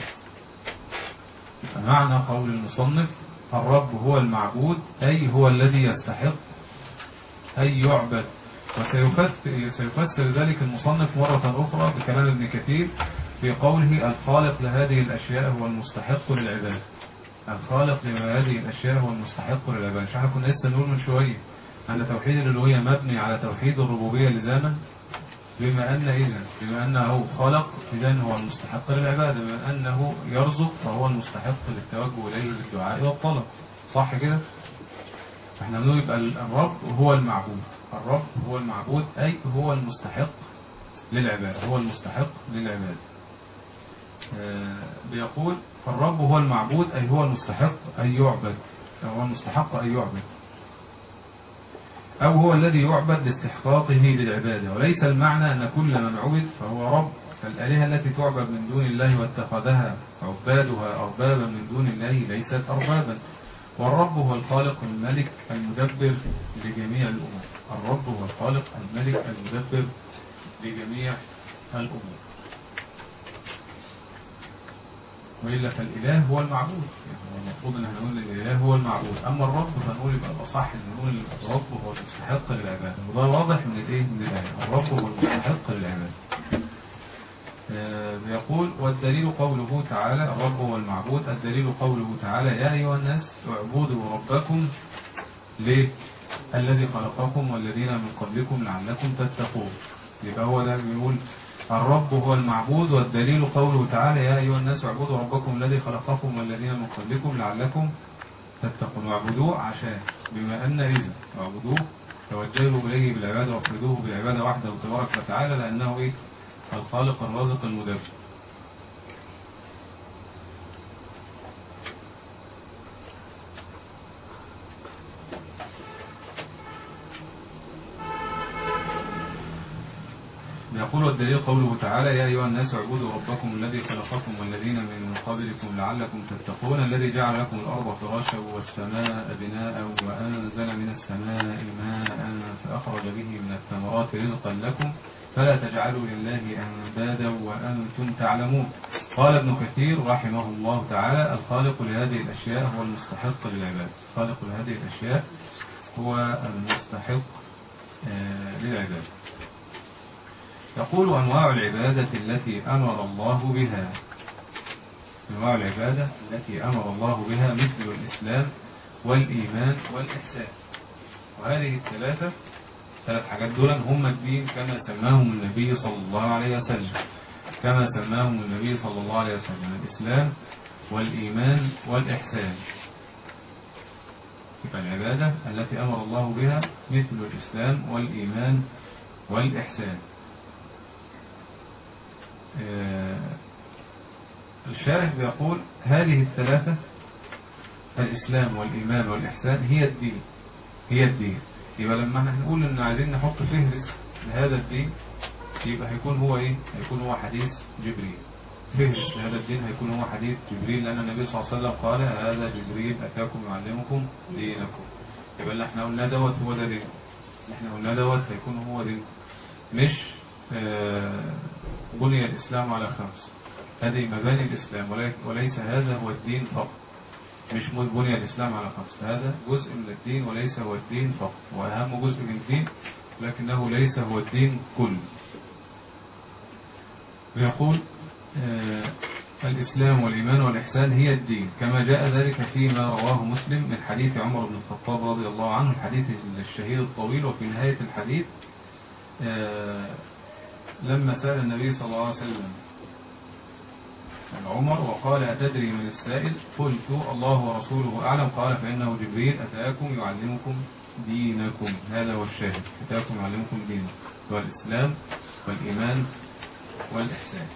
فمعنى قول المصنف الرب هو المعبود أي هو الذي يستحق أن يعبد وسيفسر ذلك المصنف مرة أخرى بكلام ابن كثير في قوله الخالق لهذه الأشياء هو المستحق للعبادة الخالق لهذه الأشياء هو المستحق للعبادة مش احنا كنا لسه نقول من شوية أن توحيد الألوهية مبني على توحيد الربوبية لزاما بما أن إذن بما أنه خلق إذن هو المستحق للعبادة بما أنه يرزق فهو المستحق للتوجه إليه بالدعاء والطلب صح كده؟ احنا بنقول يبقى الرب هو المعبود الرب هو المعبود أي هو المستحق للعبادة هو المستحق للعبادة آه، بيقول فالرب هو المعبود أي هو المستحق أن يعبد هو المستحق أن يعبد أو هو الذي يعبد لاستحقاقه للعبادة وليس المعنى أن كل من عبد فهو رب فالآلهة التي تعبد من دون الله واتخذها عبادها أربابا من دون الله ليست أربابا والرب هو الخالق الملك المدبر لجميع الأمور الرب هو الخالق الملك المدبر لجميع الأمور وإلا فالإله هو المعبود يعني المفروض أن احنا نقول الإله هو المعبود أما الرب فنقول يبقى الأصح أن نقول الرب هو المستحق للعبادة وده واضح من الإيه من الآية الرب هو المستحق للعبادة آه، يقول والدليل قوله تعالى الرب هو المعبود الدليل قوله تعالى يا أيها الناس اعبدوا ربكم ليه الذي خلقكم والذين من قبلكم لعلكم تتقون يبقى هو ده بيقول الرب هو المعبود والدليل قوله تعالى يا أيها الناس اعبدوا ربكم الذي خلقكم والذين من قبلكم لعلكم تتقون واعبدوه عشان بما أن إذا واعبدوه توجهوا إليه بالعبادة وافردوه بالعبادة وحده تبارك وتعالى لأنه إيه الخالق الرازق المدبر يقول والدليل قوله تعالى يا أيها الناس اعبدوا ربكم الذي خلقكم والذين من قبلكم لعلكم تتقون الذي جعل لكم الأرض فراشا والسماء بناء وأنزل من السماء ماء فأخرج به من الثمرات رزقا لكم فلا تجعلوا لله أندادا وأنتم تعلمون قال ابن كثير رحمه الله تعالى الخالق لهذه الأشياء هو المستحق للعباد الخالق لهذه الأشياء هو المستحق آه، للعباد يقول أنواع العبادة التي أمر الله بها أنواع العبادة التي أمر الله بها مثل الإسلام والإيمان والإحسان وهذه الثلاثة ثلاث حاجات دول هم الدين كما سماهم النبي صلى الله عليه وسلم كما سماهم النبي صلى الله عليه وسلم الإسلام والإيمان والإحسان يبقى العبادة التي أمر الله بها مثل الإسلام والإيمان والإحسان آه، الشارح بيقول هذه الثلاثة الإسلام والإيمان والإحسان هي الدين هي الدين يبقى لما احنا نقول ان عايزين نحط فهرس لهذا الدين يبقى هيكون هو ايه هيكون هو حديث جبريل فهرس لهذا الدين هيكون هو حديث جبريل لأن النبي صلى الله عليه وسلم قال هذا جبريل أتاكم يعلمكم دينكم يبقى اللي احنا قلنا دوت هو ده دين اللي احنا قلنا دوت هيكون هو دين مش آه، بني الإسلام على خمس هذه مباني الإسلام ولك- وليس هذا هو الدين فقط مش بني الإسلام على خمس هذا جزء من الدين وليس هو الدين فقط وأهم جزء من الدين لكنه ليس هو الدين كله ويقول آه، الإسلام والإيمان والإحسان هي الدين كما جاء ذلك فيما رواه مسلم من حديث عمر بن الخطاب رضي الله عنه الحديث الشهير الطويل وفي نهاية الحديث آه، لما سأل النبي صلى الله عليه وسلم عن عمر وقال أتدري من السائل قلت الله ورسوله أعلم قال فإنه جبريل أتاكم يعلمكم دينكم هذا هو الشاهد أتاكم يعلمكم دينكم هو الإسلام والإيمان والإحسان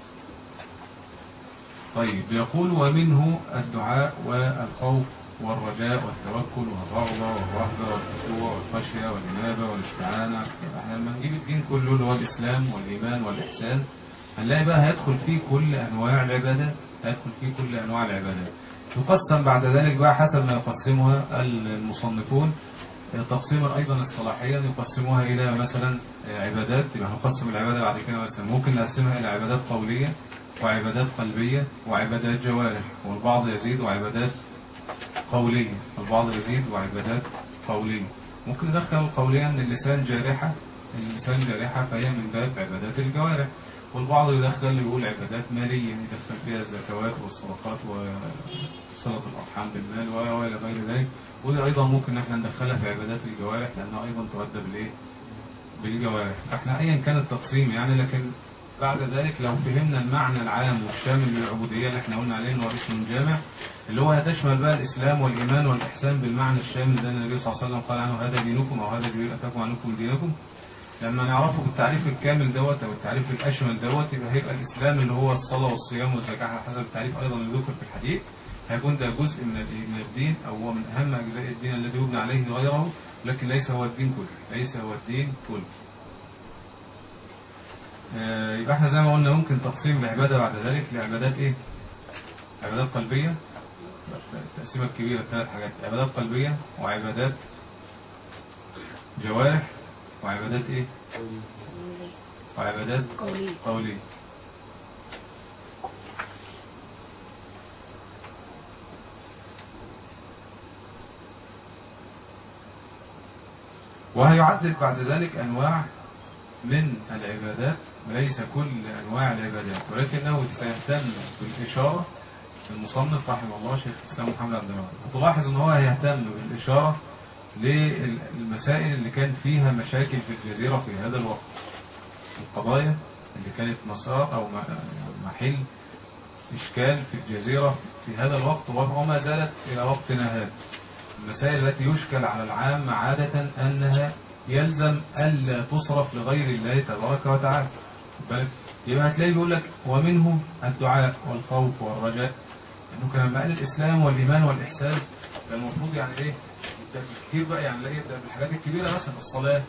طيب يقول ومنه الدعاء والخوف والرجاء والتوكل والرغبة والرهبة والخشوع والخشية والإنابة والاستعانة يبقى احنا لما نجيب الدين كله اللي هو الإسلام والإيمان والإحسان هنلاقي بقى هيدخل فيه كل أنواع العبادات هيدخل فيه كل أنواع العبادات تقسم بعد ذلك بقى حسب ما يقسمها المصنفون تقسيما أيضا اصطلاحيا يقسموها إلى مثلا عبادات يبقى نقسم العبادة بعد كده مثلا ممكن نقسمها إلى عبادات قولية وعبادات قلبية وعبادات جوارح والبعض يزيد وعبادات قولية البعض يزيد وعبادات قولية ممكن ندخل القولية أن اللسان جارحة اللسان جارحة فهي من باب عبادات الجوارح والبعض يدخل يقول عبادات مالية يدخل فيها الزكوات والصدقات وصلة الأرحام بالمال وإلى غير ذلك ودي أيضا ممكن احنا ندخلها في عبادات الجوارح لأنها أيضا تؤدى بالإيه؟ بالجوارح فاحنا أيا كان التقسيم يعني لكن بعد ذلك لو فهمنا المعنى العام والشامل للعبودية اللي احنا قلنا عليه انه اسم جامع اللي هو هتشمل بقى الإسلام والإيمان والإحسان بالمعنى الشامل ده النبي صلى الله عليه وسلم قال عنه هذا دينكم أو هذا جبريل أتاكم عنكم دينكم لما نعرفه بالتعريف الكامل دوت أو التعريف الأشمل دوت يبقى هيبقى الإسلام اللي هو الصلاة والصيام والزكاة على حسب التعريف أيضا اللي ذكر في الحديث هيكون ده جزء من من الدين أو هو من أهم أجزاء الدين الذي يبنى عليه غيره لكن ليس هو الدين كله ليس هو الدين كله آه، يبقى احنا زي ما قلنا ممكن تقسيم العبادة بعد ذلك لعبادات ايه عبادات قلبية التقسيمة الكبيرة ثلاث حاجات عبادات قلبية وعبادات جوارح وعبادات ايه وعبادات قولية. قولية وهيعدد بعد ذلك أنواع من العبادات وليس كل أنواع العبادات ولكنه سيهتم بالإشارة المصنف رحمه الله شيخ الإسلام محمد عبد الوهاب هتلاحظ أن هو هيهتم بالإشارة للمسائل اللي كان فيها مشاكل في الجزيرة في هذا الوقت القضايا اللي كانت مسار أو محل إشكال في الجزيرة في هذا الوقت وما زالت إلى وقتنا هذا المسائل التي يشكل على العام عادة أنها يلزم ألا تصرف لغير الله تبارك وتعالى بالك يبقى هتلاقي بيقول لك ومنه الدعاء والخوف والرجاء انه كان لما قال الاسلام والايمان والاحسان كان المفروض يعني ايه يبدا كتير بقى يعني لا يبدا بالحاجات الكبيره مثلا الصلاه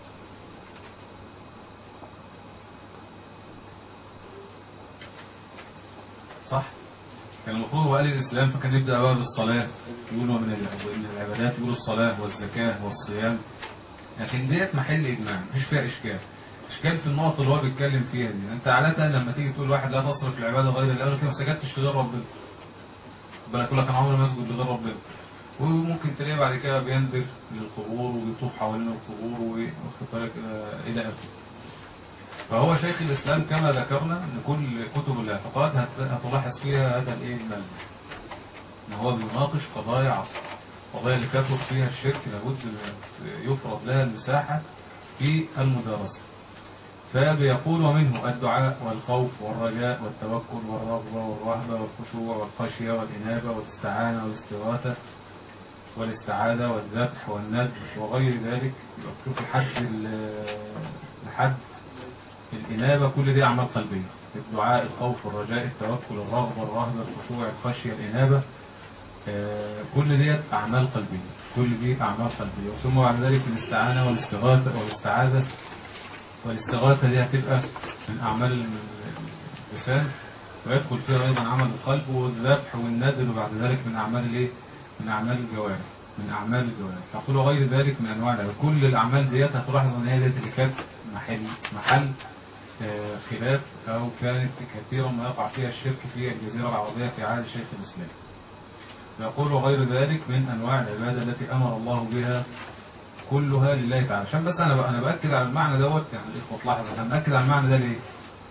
صح كان المفروض هو قال الاسلام فكان يبدا بقى بالصلاه يقول من من العبادات يقول الصلاه والزكاه والصيام لكن ديت محل اجماع مفيش فيها اشكال اشكال في النقط اللي هو بيتكلم فيها دي انت عاده لما تيجي تقول واحد لا تصرف العباده غير الله يقول لك ما سجدتش لغير ربنا بالك يقول لك انا عمري ما اسجد لغير ربنا وممكن تلاقيه بعد كده بينذر للقبور وبيطوف حوالين القبور واخد بالك الى الى اخره فهو شيخ الاسلام كما ذكرنا ان كل كتب الاعتقاد هت- هتلاحظ فيها هذا الايه الملمح ان هو بيناقش قضايا عصر القضايا اللي كثر فيها الشرك لابد يفرض لها المساحة في المدارسة فبيقول ومنه الدعاء والخوف والرجاء والتوكل والرغبة والرهبة والخشوع والخشية والإنابة والاستعانة والاستغاثة والاستعاذة والذبح والندب وغير ذلك يبقى تشوف لحد ال- لحد الإنابة كل دي أعمال قلبية الدعاء الخوف الرجاء التوكل الرغبة الرهبة الخشوع الخشية الإنابة آه، كل ديت أعمال قلبية كل دي أعمال قلبية ثم بعد ذلك الاستعانة والاستغاثة والاستعاذة والاستغاثة دي هتبقى من أعمال اللسان ويدخل فيها أيضا عمل القلب والذبح والنذر وبعد ذلك من أعمال الإيه؟ من أعمال الجوارح من أعمال الجوارح تقول غير ذلك من أنواع العبادة كل الأعمال ديت هتلاحظ إن هي ديت اللي كانت محل محل آه، خلاف أو كانت كثيرا ما يقع فيها الشرك في الجزيرة العربية في عهد شيخ الإسلام يقول غير ذلك من أنواع العبادة التي أمر الله بها كلها لله تعالى عشان بس انا انا باكد على المعنى دوت يعني الاخوه تلاحظوا انا باكد على المعنى ده ليه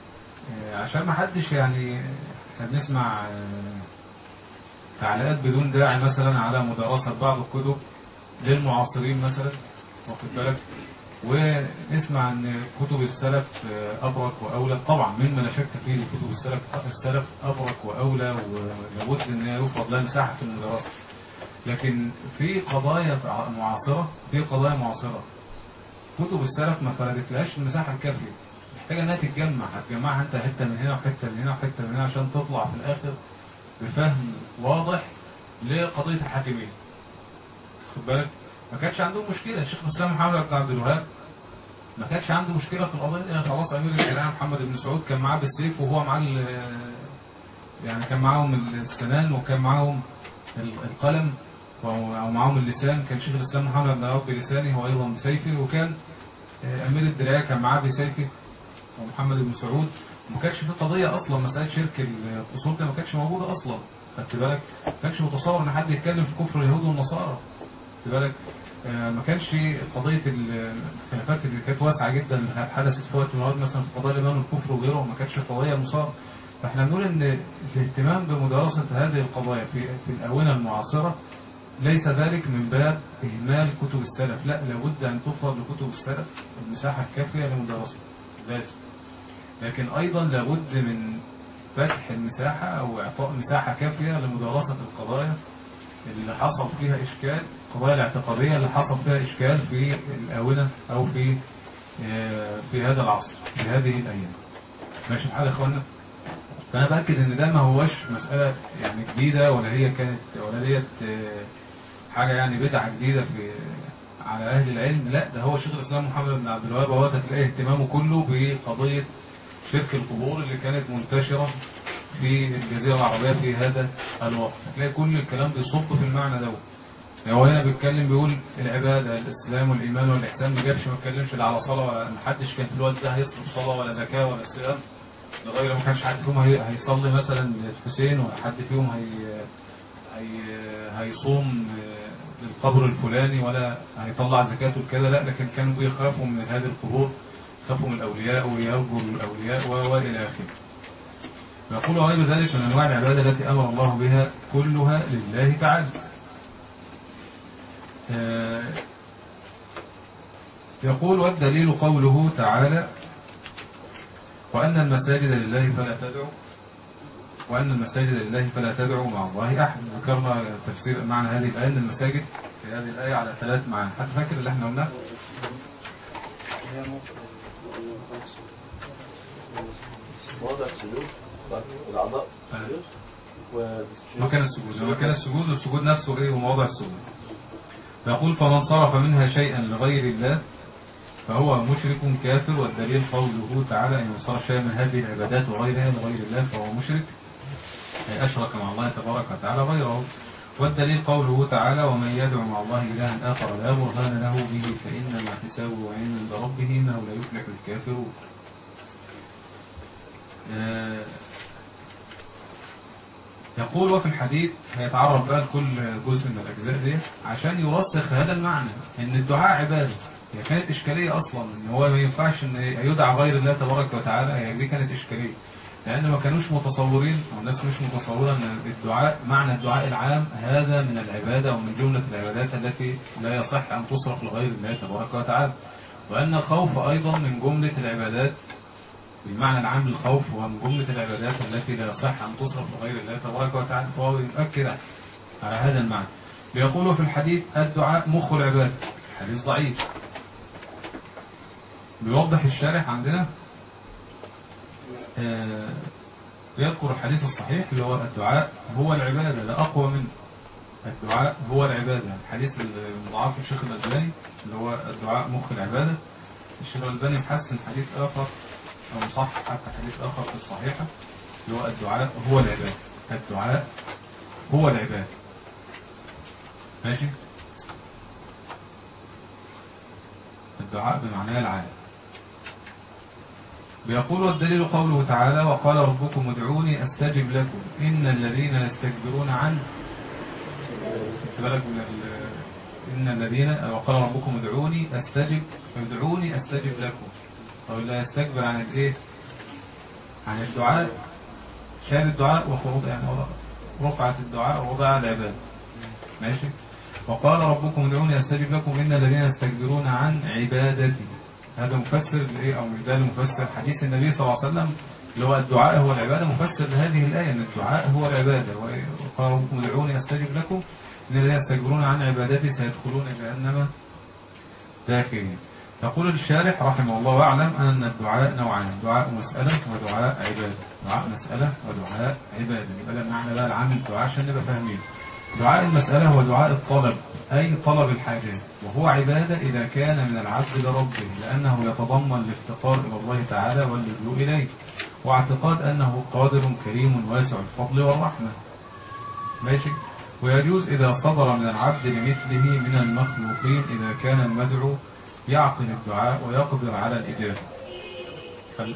آه، عشان ما حدش يعني احنا بنسمع آه، تعليقات بدون داعي مثلا على مدرسة بعض الكتب للمعاصرين مثلا واخد بالك ونسمع ان كتب السلف آه، ابرك واولى طبعا مما لا شك فيه كتب السلف السلف ابرك واولى ولابد ان هي يفرض لها مساحه في المدرسه لكن في قضايا معاصره في قضايا معاصره كتب السلف ما فردتلهاش المساحه الكافيه محتاجه انها تتجمع هتجمعها انت حته من هنا وحته من هنا وحته من هنا عشان تطلع في الاخر بفهم واضح لقضيه الحاكميه خد بالك ما كانش عندهم مشكله الشيخ الاسلام محمد بن عبد الوهاب ما كانش عنده مشكله في القضيه دي خلاص امير الشريعه محمد بن سعود كان معاه بالسيف وهو معاه ال- يعني كان معاهم السنان وكان معاهم ال- القلم او أو معاهم اللسان كان شيخ الاسلام محمد بن عبد الوهاب بلسانه وايضا بسيفه وكان آه، امير الدرايه كان معاه بسيفه ومحمد بن سعود ما كانش في قضيه اصلا مساله شرك الاصول ده ما كانتش موجوده اصلا خدت بالك ما كانش متصور ان حد يتكلم في كفر اليهود والنصارى خدت بالك آه، ما كانش قضيه ال- الخلافات اللي كانت واسعه جدا حدثت في وقت من الأوقات مثلا في قضايا الايمان والكفر وغيره ما كانتش قضيه مثاره فاحنا بنقول ان الاهتمام بمدارسه هذه القضايا في في الاونه المعاصره ليس ذلك من باب اهمال كتب السلف لا لابد ان تفرض لكتب السلف المساحه الكافيه لمدارسه لازم لكن أيضا لابد من فتح المساحة أو إعطاء مساحة كافية لمدارسة القضايا اللي حصل فيها إشكال القضايا الاعتقادية اللي حصل فيها إشكال في الآونة أو في آه، في هذا العصر في هذه الأيام ماشي الحال يا إخوانا فأنا بأكد إن ده ما هوش مسألة يعني جديدة ولا هي كانت ولا ديت آه، حاجة يعني بدعة جديدة في على أهل العلم لا ده هو شيخ الإسلام محمد بن عبد الوهاب هو تلاقي اهتمامه كله بقضية شرك القبور اللي كانت منتشرة في الجزيرة العربية في هذا الوقت تلاقي كل الكلام بيصب في المعنى ده هو هنا بيتكلم بيقول العبادة الإسلام والإيمان والإحسان ما جابش ما اتكلمش لا على صلاة ولا ما حدش كان في الوقت ده هيصرف صلاة ولا زكاة ولا صيام لغاية ما كانش حد فيهم هي- هيصلي مثلا للحسين ولا حد فيهم هي هي هيصوم آه، للقبر الفلاني ولا هيطلع زكاته كده لا لكن كانوا بيخافوا من هذه القبور يخافوا من الأولياء ويرجوا الأولياء و- وإلى آخره يقول غير ذلك من أنواع العبادة التي أمر الله بها كلها لله تعالى آه، يقول والدليل قوله تعالى وأن المساجد لله فلا تدعوا وأن المساجد لله فلا تدعوا مع الله أحد ذكرنا تفسير معنى هذه الآية أن المساجد في هذه الآية على ثلاث معاني حد فاكر اللي احنا قلناه وضع السجود الأعضاء السجود مكان السجود مكان السجود والسجود نفسه ايه وموضع السجود يقول فمن صرف منها شيئا لغير الله فهو مشرك كافر والدليل قوله تعالى ان صرف شيئا من هذه العبادات وغيرها لغير الله فهو مشرك أي أشرك مع الله تبارك وتعالى غيره والدليل قوله تعالى ومن يدعو مع الله إلها آخر لا برهان له به فإنما حسابه عند ربه إنه لا يفلح الكافرون آه، يقول وفي الحديث هيتعرض بقى لكل جزء من الأجزاء دي عشان يرسخ هذا المعنى إن الدعاء عبادة هي كانت إشكالية أصلا إن هو ما ينفعش إن يدعى غير الله تبارك وتعالى هي دي كانت إشكالية لأن ما كانوش متصورين أو الناس مش متصورة أن الدعاء معنى الدعاء العام هذا من العبادة ومن جملة العبادات التي لا يصح أن تصرف لغير الله تبارك وتعالى وأن الخوف أيضا من جملة العبادات بالمعنى العام للخوف هو من جملة العبادات التي لا يصح أن تصرف لغير الله تبارك وتعالى فهو يؤكد على هذا المعنى ليقول في الحديث الدعاء مخ العباد حديث ضعيف بيوضح الشارح عندنا آه، يذكر الحديث الصحيح اللي هو الدعاء هو العبادة لا أقوى منه الدعاء هو العبادة الحديث المضاعف الشيخ الألباني اللي هو الدعاء مخ العبادة الشيخ الألباني محسن حديث آخر أو مصحح حتى حديث آخر في الصحيحة اللي هو الدعاء هو العبادة الدعاء هو العبادة ماشي الدعاء بمعناه العام بيقول والدليل قوله تعالى وقال ربكم ادعوني استجب لكم ان الذين يستكبرون عن خدت بالك من ال- إن الذين وقال ربكم ادعوني أستجب ادعوني أستجب لكم أو لا يستكبر عن الإيه عن الدعاء شان الدعاء وخروج يعني وضع- رفعت الدعاء ووضع العبادة ماشي وقال ربكم ادعوني استجب لكم ان الذين يستكبرون عن عبادتي هذا مفسر لايه او مش ده المفسر حديث النبي صلى الله عليه وسلم اللي هو الدعاء هو العباده مفسر لهذه الايه ان الدعاء هو العباده وقال ربكم ادعوني استجب لكم ان الذين يستكبرون عن عبادتي سيدخلون جهنم داخلين يقول الشارح رحمه الله واعلم ان الدعاء نوعان دعاء مساله ودعاء عباده دعاء مساله ودعاء عباده يبقى ده معنى بقى العام الدعاء عشان نبقى فاهمين دعاء المسألة هو دعاء الطلب أي طلب الحاجات وهو عبادة إذا كان من العبد لربه لأنه يتضمن الافتقار إلى الله تعالى واللجوء إليه واعتقاد أنه قادر كريم واسع الفضل والرحمة ماشي ويجوز إذا صدر من العبد لمثله من المخلوقين إذا كان المدعو يعقل الدعاء ويقدر على الإجابة خل...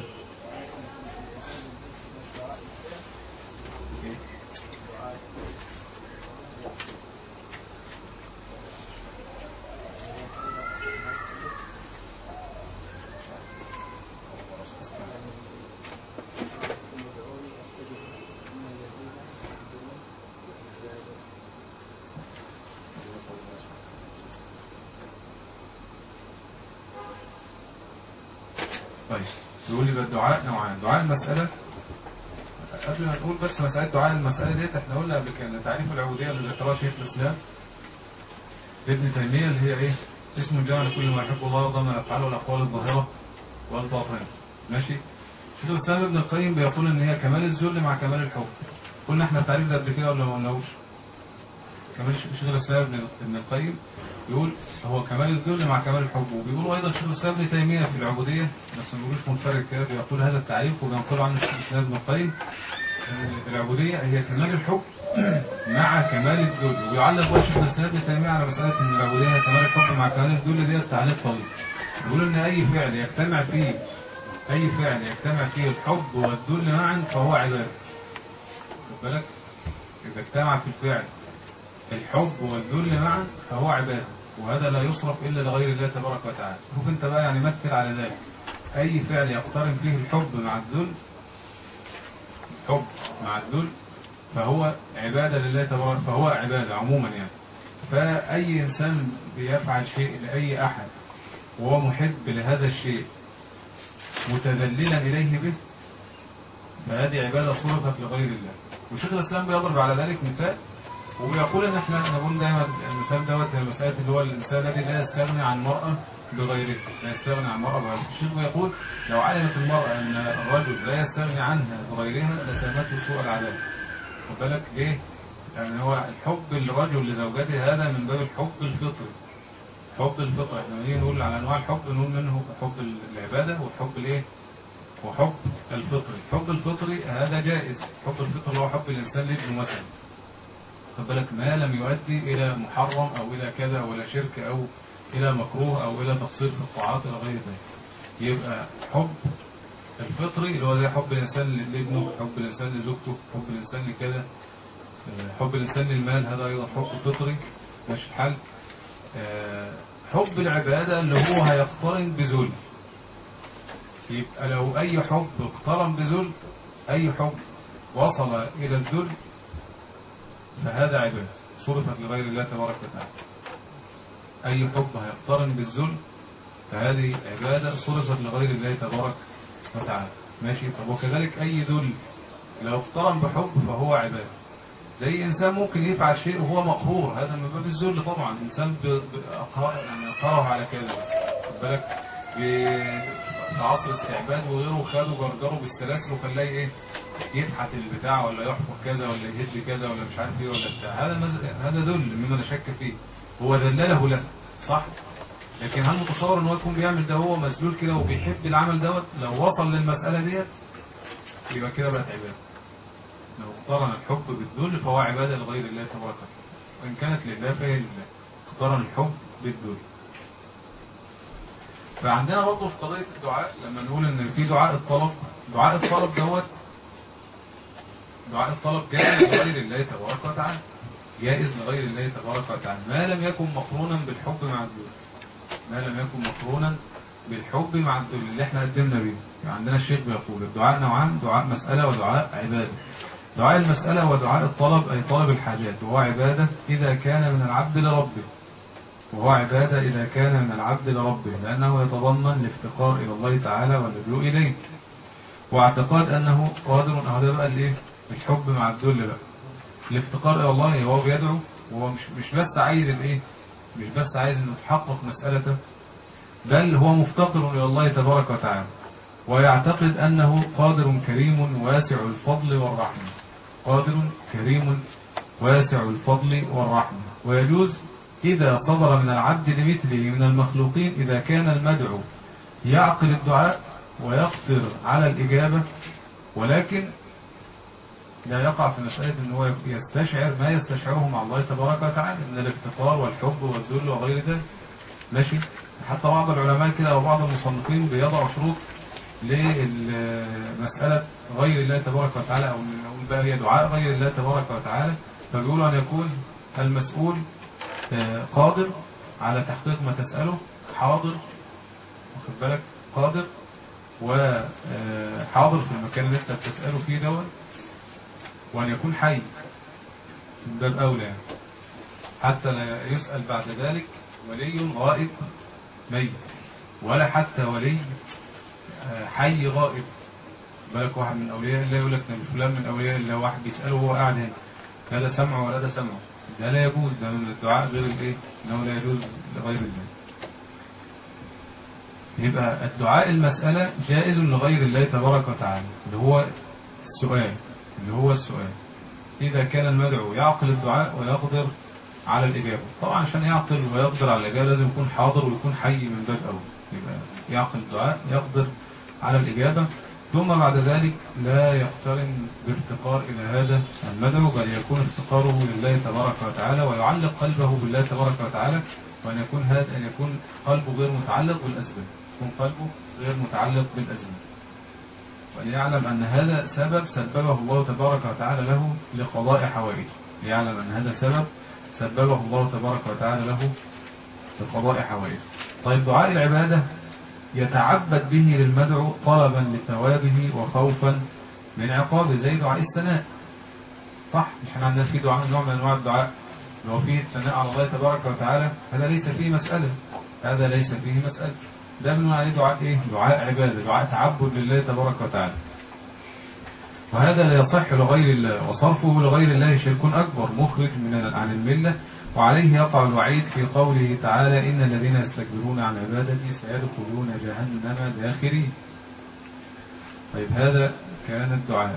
طيب يقول لي بقى الدعاء نوعان دعاء المسألة قبل ما نقول بس مسألة دعاء المسألة ديت احنا قلنا قبل كده إن تعريف العبودية اللي ذكرها شيخ الإسلام ابن تيمية اللي هي ايه اسم جامع لكل ما يحب الله وضمن الأفعال والأقوال الظاهرة والباطنة ماشي شيخ الإسلام ابن القيم بيقول إن هي كمال الذل مع كمال الحب قلنا احنا التعريف ده قبل كده ولا ما قلناهوش كمال شيخ الإسلام ابن ابن القيم يقول هو كمال الذل مع كمال الحب وبيقولوا أيضا شيخ الإسلام ابن تيمية في العبودية بس ما بيقولوش منفرد كده بيقول هذا التعريف وبينقلوا عنه شيخ الإسلام ابن القيم أن العبودية هي كمال الحب مع كمال الذل ويعلق بقى شيخ الإسلام ابن تيمية على مسألة أن العبودية هي كمال الحب مع كمال الذل ديت تعليق طويل بيقول أن أي فعل يجتمع فيه أي فعل يجتمع فيه الحب والذل معا فهو عبادة خد بالك إذا اجتمع في الفعل الحب والذل معا فهو عبادة وهذا لا يصرف إلا لغير الله تبارك وتعالى شوف انت بقى يعني مثل على ذلك أي فعل يقترن فيه الحب مع الذل الحب مع الذل فهو عبادة لله تبارك فهو عبادة عموما يعني فأي إنسان بيفعل شيء لأي أحد وهو محب لهذا الشيء متذللا إليه به فهذه عبادة صرفت لغير الله وشيخ الإسلام بيضرب على ذلك مثال وبيقول ان احنا نقول دايما المثال دوت هي المسألة اللي هو الانسان الذي لا يستغني عن المرأة بغيره لا يستغني عن المرأة بغيره الشيخ بيقول لو علمت المرأة ان الرجل لا يستغني عنها بغيرها لسامته سوء العذاب خد بالك ليه؟ يعني هو الحب الرجل لزوجته هذا من باب الحب الفطري حب الفطرة احنا لما نيجي نقول على انواع الحب نقول منه حب العبادة والحب الايه؟ وحب الفطري الحب الفطري هذا جائز حب الفطري هو حب الانسان لابنه مثلا خد بالك ما لم يؤدي إلى محرم أو إلى كذا ولا شرك أو إلى مكروه أو إلى تقصير في الطاعات إلى غير ذلك يبقى حب الفطري اللي هو زي حب الإنسان لابنه حب الإنسان لزوجته حب الإنسان لكذا حب الإنسان للمال هذا أيضا حب فطري ماشي الحال حب العبادة اللي هو هيقترن بذل يبقى لو أي حب اقترن بذل أي حب وصل إلى الذل فهذا عبادة صرفت لغير الله تبارك وتعالى أي حب هيقترن بالذل فهذه عبادة صرفت لغير الله تبارك وتعالى ماشي طب وكذلك أي ذل لو اقترن بحب فهو عبادة زي إنسان ممكن يفعل شيء وهو مقهور هذا من باب الذل طبعا إنسان ب... ب... أقهر... يعني أقهره على كذا بس خد بالك في عصر استعباد وغيره خده جرجره بالسلاسل وخلاه ايه يفحت البتاع ولا يحفر كذا ولا يهد كذا ولا مش عارف ايه ولا بتاع هذا مز... هذا ذل مما لا شك فيه هو ذلله له صح لكن هل متصور ان هو يكون بيعمل ده هو مذلول كده وبيحب العمل دوت لو وصل للمسألة ديت يبقى كده بقت عبادة لو اقترن الحب بالذل فهو عبادة لغير الله تبارك وتعالى وإن كانت لله فهي لله اقترن الحب بالذل فعندنا برضه في قضية الدعاء لما نقول ان في دعاء الطلب دعاء الطلب دوت دعاء الطلب جاء لغير الله تبارك وتعالى جائز لغير الله تبارك وتعالى ما لم يكن مقرونا بالحب مع الذل ما لم يكن مقرونا بالحب مع الذل اللي احنا قدمنا بيه يعني عندنا الشيخ بيقول الدعاء نوعان دعاء مسألة ودعاء عبادة دعاء المسألة ودعاء الطلب أي طلب الحاجات وهو عبادة إذا كان من العبد لربه وهو عبادة إذا كان من العبد لربه لأنه يتضمن الافتقار إلى الله تعالى واللجوء إليه واعتقاد أنه قادر هذا بقى الإيه الحب مع الذل بقى الافتقار إلى الله وهو بيدعو وهو مش مش بس عايز الإيه مش بس عايز إنه تحقق مسألته بل هو مفتقر إلى الله تبارك وتعالى ويعتقد أنه قادر كريم واسع الفضل والرحمة قادر كريم واسع الفضل والرحمة ويجوز إذا صدر من العبد لمثله من المخلوقين إذا كان المدعو يعقل الدعاء ويقدر على الإجابة ولكن لا يقع في مسألة أنه هو يستشعر ما يستشعره مع الله تبارك وتعالى من الافتقار والحب والذل وغير ذلك ماشي حتى بعض العلماء كده أو بعض المصنفين بيضعوا شروط لمسألة غير الله تبارك وتعالى أو نقول بقى هي دعاء غير الله تبارك وتعالى فبيقولوا أن يكون المسؤول قادر على تحقيق ما تسأله حاضر واخد بالك قادر وحاضر في المكان اللي انت بتسأله فيه دون وأن يكون حي من باب أولى يعني. حتى لا يسأل بعد ذلك ولي غائب ميت ولا حتى ولي حي غائب بالك واحد من أولياء الله يقول لك نبي فلان من أولياء الله واحد بيسأله وهو قاعد هنا لا ده سمعه ولا ده سمعه ده لا يجوز ده من الدعاء غير الايه انه لا يجوز لغير الله يبقى الدعاء المسألة جائز لغير الله تبارك وتعالى اللي هو السؤال اللي هو السؤال إذا كان المدعو يعقل الدعاء ويقدر على الإجابة طبعا عشان يعقل ويقدر على الإجابة لازم يكون حاضر ويكون حي من باب أول يبقى يعقل الدعاء يقدر على الإجابة ثم بعد ذلك لا يقترن بافتقار إلى هذا المدعو بل يكون افتقاره لله تبارك وتعالى ويعلق قلبه بالله تبارك وتعالى وأن يكون هذا أن يكون قلبه غير متعلق بالأسباب يكون قلبه غير متعلق بالأسباب وليعلم أن هذا سبب سببه الله تبارك وتعالى له لقضاء حوائجه ليعلم أن هذا سبب سببه الله تبارك وتعالى له لقضاء حوائجه طيب دعاء العبادة يتعبد به للمدعو طلبا لثوابه وخوفا من عقابه زي دعاء الثناء صح مش احنا عندنا في دعاء نوع من انواع الدعاء لو فيه الثناء على الله تبارك وتعالى هذا ليس فيه مسألة هذا ليس فيه مسألة ده بنقول عليه دعاء ايه دعاء عبادة دعاء تعبد لله تبارك وتعالى وهذا لا يصح لغير الله وصرفه لغير الله شرك أكبر مخرج من عن الملة وعليه يقع الوعيد في قوله تعالى إن الذين يستكبرون عن عبادتي سيدخلون جهنم داخرين طيب هذا كان الدعاء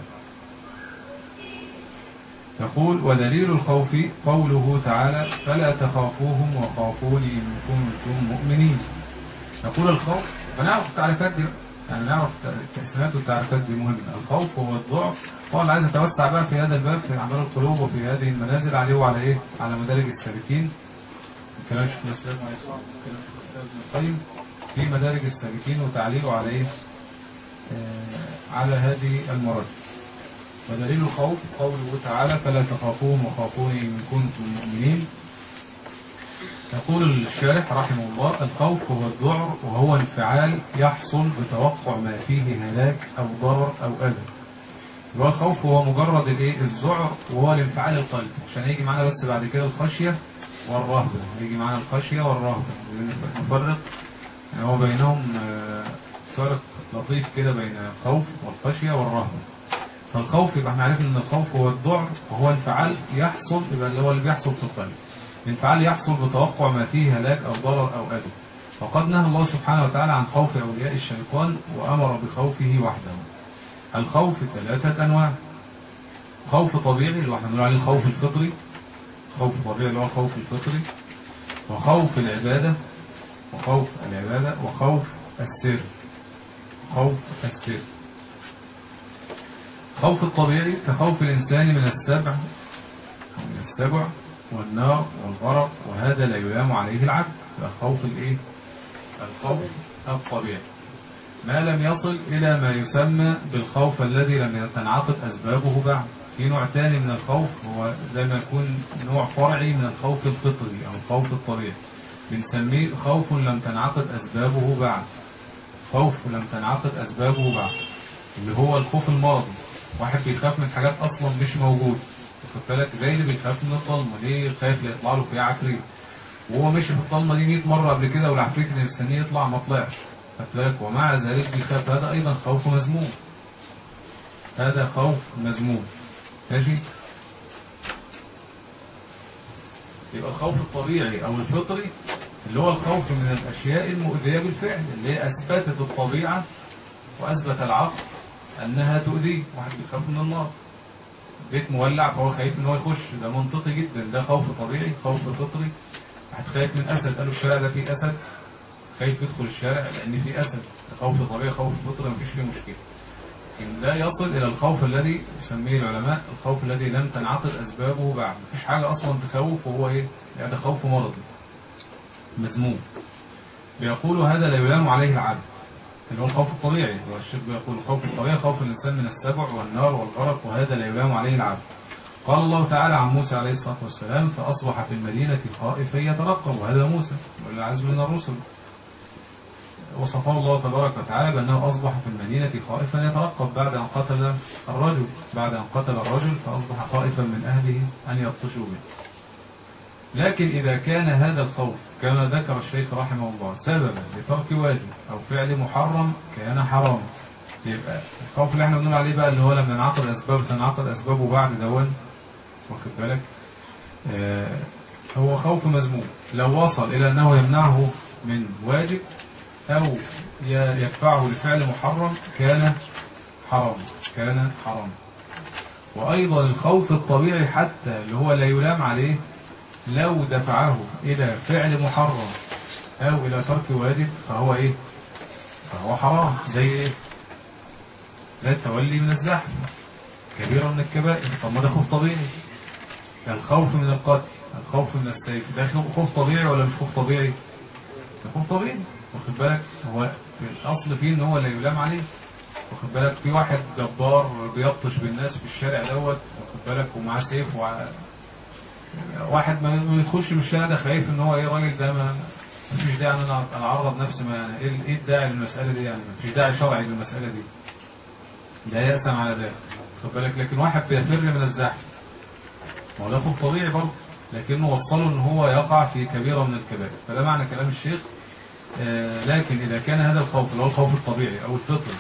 يقول ودليل الخوف قوله تعالى فلا تخافوهم وخافوني إن كنتم مؤمنين يقول الخوف فنعرف التعريفات دي يعني نعرف التقسيمات والتعريفات دي مهمة الخوف هو الضعف هو اللي عايز يتوسع بقى في هذا الباب في أعمال القلوب وفي هذه المنازل عليه وعلى إيه على مدارج السالكين كلام شيخ الإسلام عليه الصلاة كلام شيخ الإسلام ابن القيم في مدارج السالكين وتعليقه على إيه آه على هذه المراتب ودليل الخوف قوله تعالى فلا تخافوهم وخافوني إن كنتم مؤمنين يقول الشارح رحمه الله الخوف هو الذعر وهو انفعال يحصل بتوقع ما فيه هلاك أو ضرر أو أذى والخوف هو مجرد الايه الذعر وهو الانفعال القلبي عشان يجي معانا بس بعد كده الخشية والرهبة يجي معانا الخشية والرهبة نفرق يعني هو بينهم فرق لطيف كده بين الخوف والخشية والرهبة فالخوف يبقى احنا عارفين ان الخوف هو الذعر وهو انفعال يحصل يبقى اللي هو اللي بيحصل في القلب الانفعال يحصل بتوقع ما فيه هلاك أو ضرر أو أذى وقد نهى الله سبحانه وتعالى عن خوف أولياء الشيطان وأمر بخوفه وحده الخوف ثلاثة أنواع خوف طبيعي اللي احنا بنقول عليه الخوف الفطري خوف طبيعي اللي هو الخوف الفطري وخوف العبادة وخوف العبادة وخوف السر خوف السر خوف الطبيعي كخوف الإنسان من السبع من السبع والنار والغرق وهذا لا يلام عليه العبد الخوف الايه الخوف الطبيعي ما لم يصل إلى ما يسمى بالخوف الذي لم تنعقد أسبابه بعد في نوع تاني من الخوف هو زي ما يكون نوع فرعي من الخوف الفطري أو الخوف الطبيعي بنسميه خوف لم تنعقد أسبابه بعد خوف لم تنعقد أسبابه بعد اللي هو الخوف المرضي واحد بيخاف من حاجات أصلا مش موجودة واخد بالك زي اللي بيخاف من الضلمة ليه خايف لا يطلع له فيها عفريت وهو مشي في الضلمة دي 100 مرة قبل كده والعفريت اللي مستنيه يطلع ما طلعش خد بالك ومع ذلك بيخاف هذا أيضا خوف مذموم هذا خوف مذموم ماشي يبقى الخوف الطبيعي أو الفطري اللي هو الخوف من الأشياء المؤذية بالفعل اللي هي أثبتت الطبيعة وأثبت العقل أنها تؤذيه واحد بيخاف من النار بيت مولع فهو خايف ان هو يخش ده منطقي جدا ده خوف طبيعي خوف فطري واحد خايف من أسد قالوا الشارع ده فيه أسد خايف يدخل الشارع لأن فيه أسد ده خوف طبيعي خوف فطري مفيش فيه مشكلة لكن لا يصل إلى الخوف الذي يسميه العلماء الخوف الذي لم تنعقد أسبابه بعد مفيش حاجة أصلا تخوف وهو إيه يعني ده خوف مرضي مذموم بيقولوا هذا لا يلام عليه العبد اللي هو الخوف الطبيعي هو الشيخ بيقول الخوف الطبيعي خوف الإنسان من السبع والنار والغرق وهذا لا يلام عليه العبد قال الله تعالى عن موسى عليه الصلاة والسلام فأصبح في المدينة خائفا يترقب وهذا موسى والعزم من الرسل وصفه الله تبارك وتعالى بأنه أصبح في المدينة خائفا يترقب بعد أن قتل الرجل بعد أن قتل الرجل فأصبح خائفا من أهله أن يبطشوا به لكن إذا كان هذا الخوف كما ذكر الشيخ رحمه الله سببا لترك واجب أو فعل محرم كان حراما يبقى الخوف اللي احنا بنقول عليه بقى اللي هو لما نعقد أسباب تنعقد أسبابه بعد دون واخد بالك آه هو خوف مذموم لو وصل إلى أنه يمنعه من واجب أو يدفعه لفعل محرم كان حرام كان حرام وأيضا الخوف الطبيعي حتى اللي هو لا يلام عليه لو دفعه إلى فعل محرم أو إلى ترك واجب فهو إيه فهو حرام زي إيه لا التولي من الزحف كبيرة من الكبائر طب ما ده خوف طبيعي الخوف من القتل الخوف من السيف ده خوف طبيعي ولا مش خوف طبيعي ده خوف طبيعي واخد بالك هو في الأصل فيه ان هو لا يلام عليه واخد بالك في واحد جبار بيبطش بالناس في الشارع دوت واخد بالك ومعاه سيف وع... واحد ما يدخلش من الشارع ده خايف ان هو ايه راجل ده ما مفيش داعي ان انا اعرض نفسي ما يعني ايه ايه الداعي للمسألة دي يعني مفيش داعي شرعي للمسألة دي ده يأسم على ذلك واخد بالك لكن واحد بيفر من الزحف ما هو ده خوف طبيعي برضه لكنه وصله ان هو يقع في كبيرة من الكبائر فده معنى كلام الشيخ آه لكن إذا كان هذا الخوف اللي هو الخوف الطبيعي أو الفطري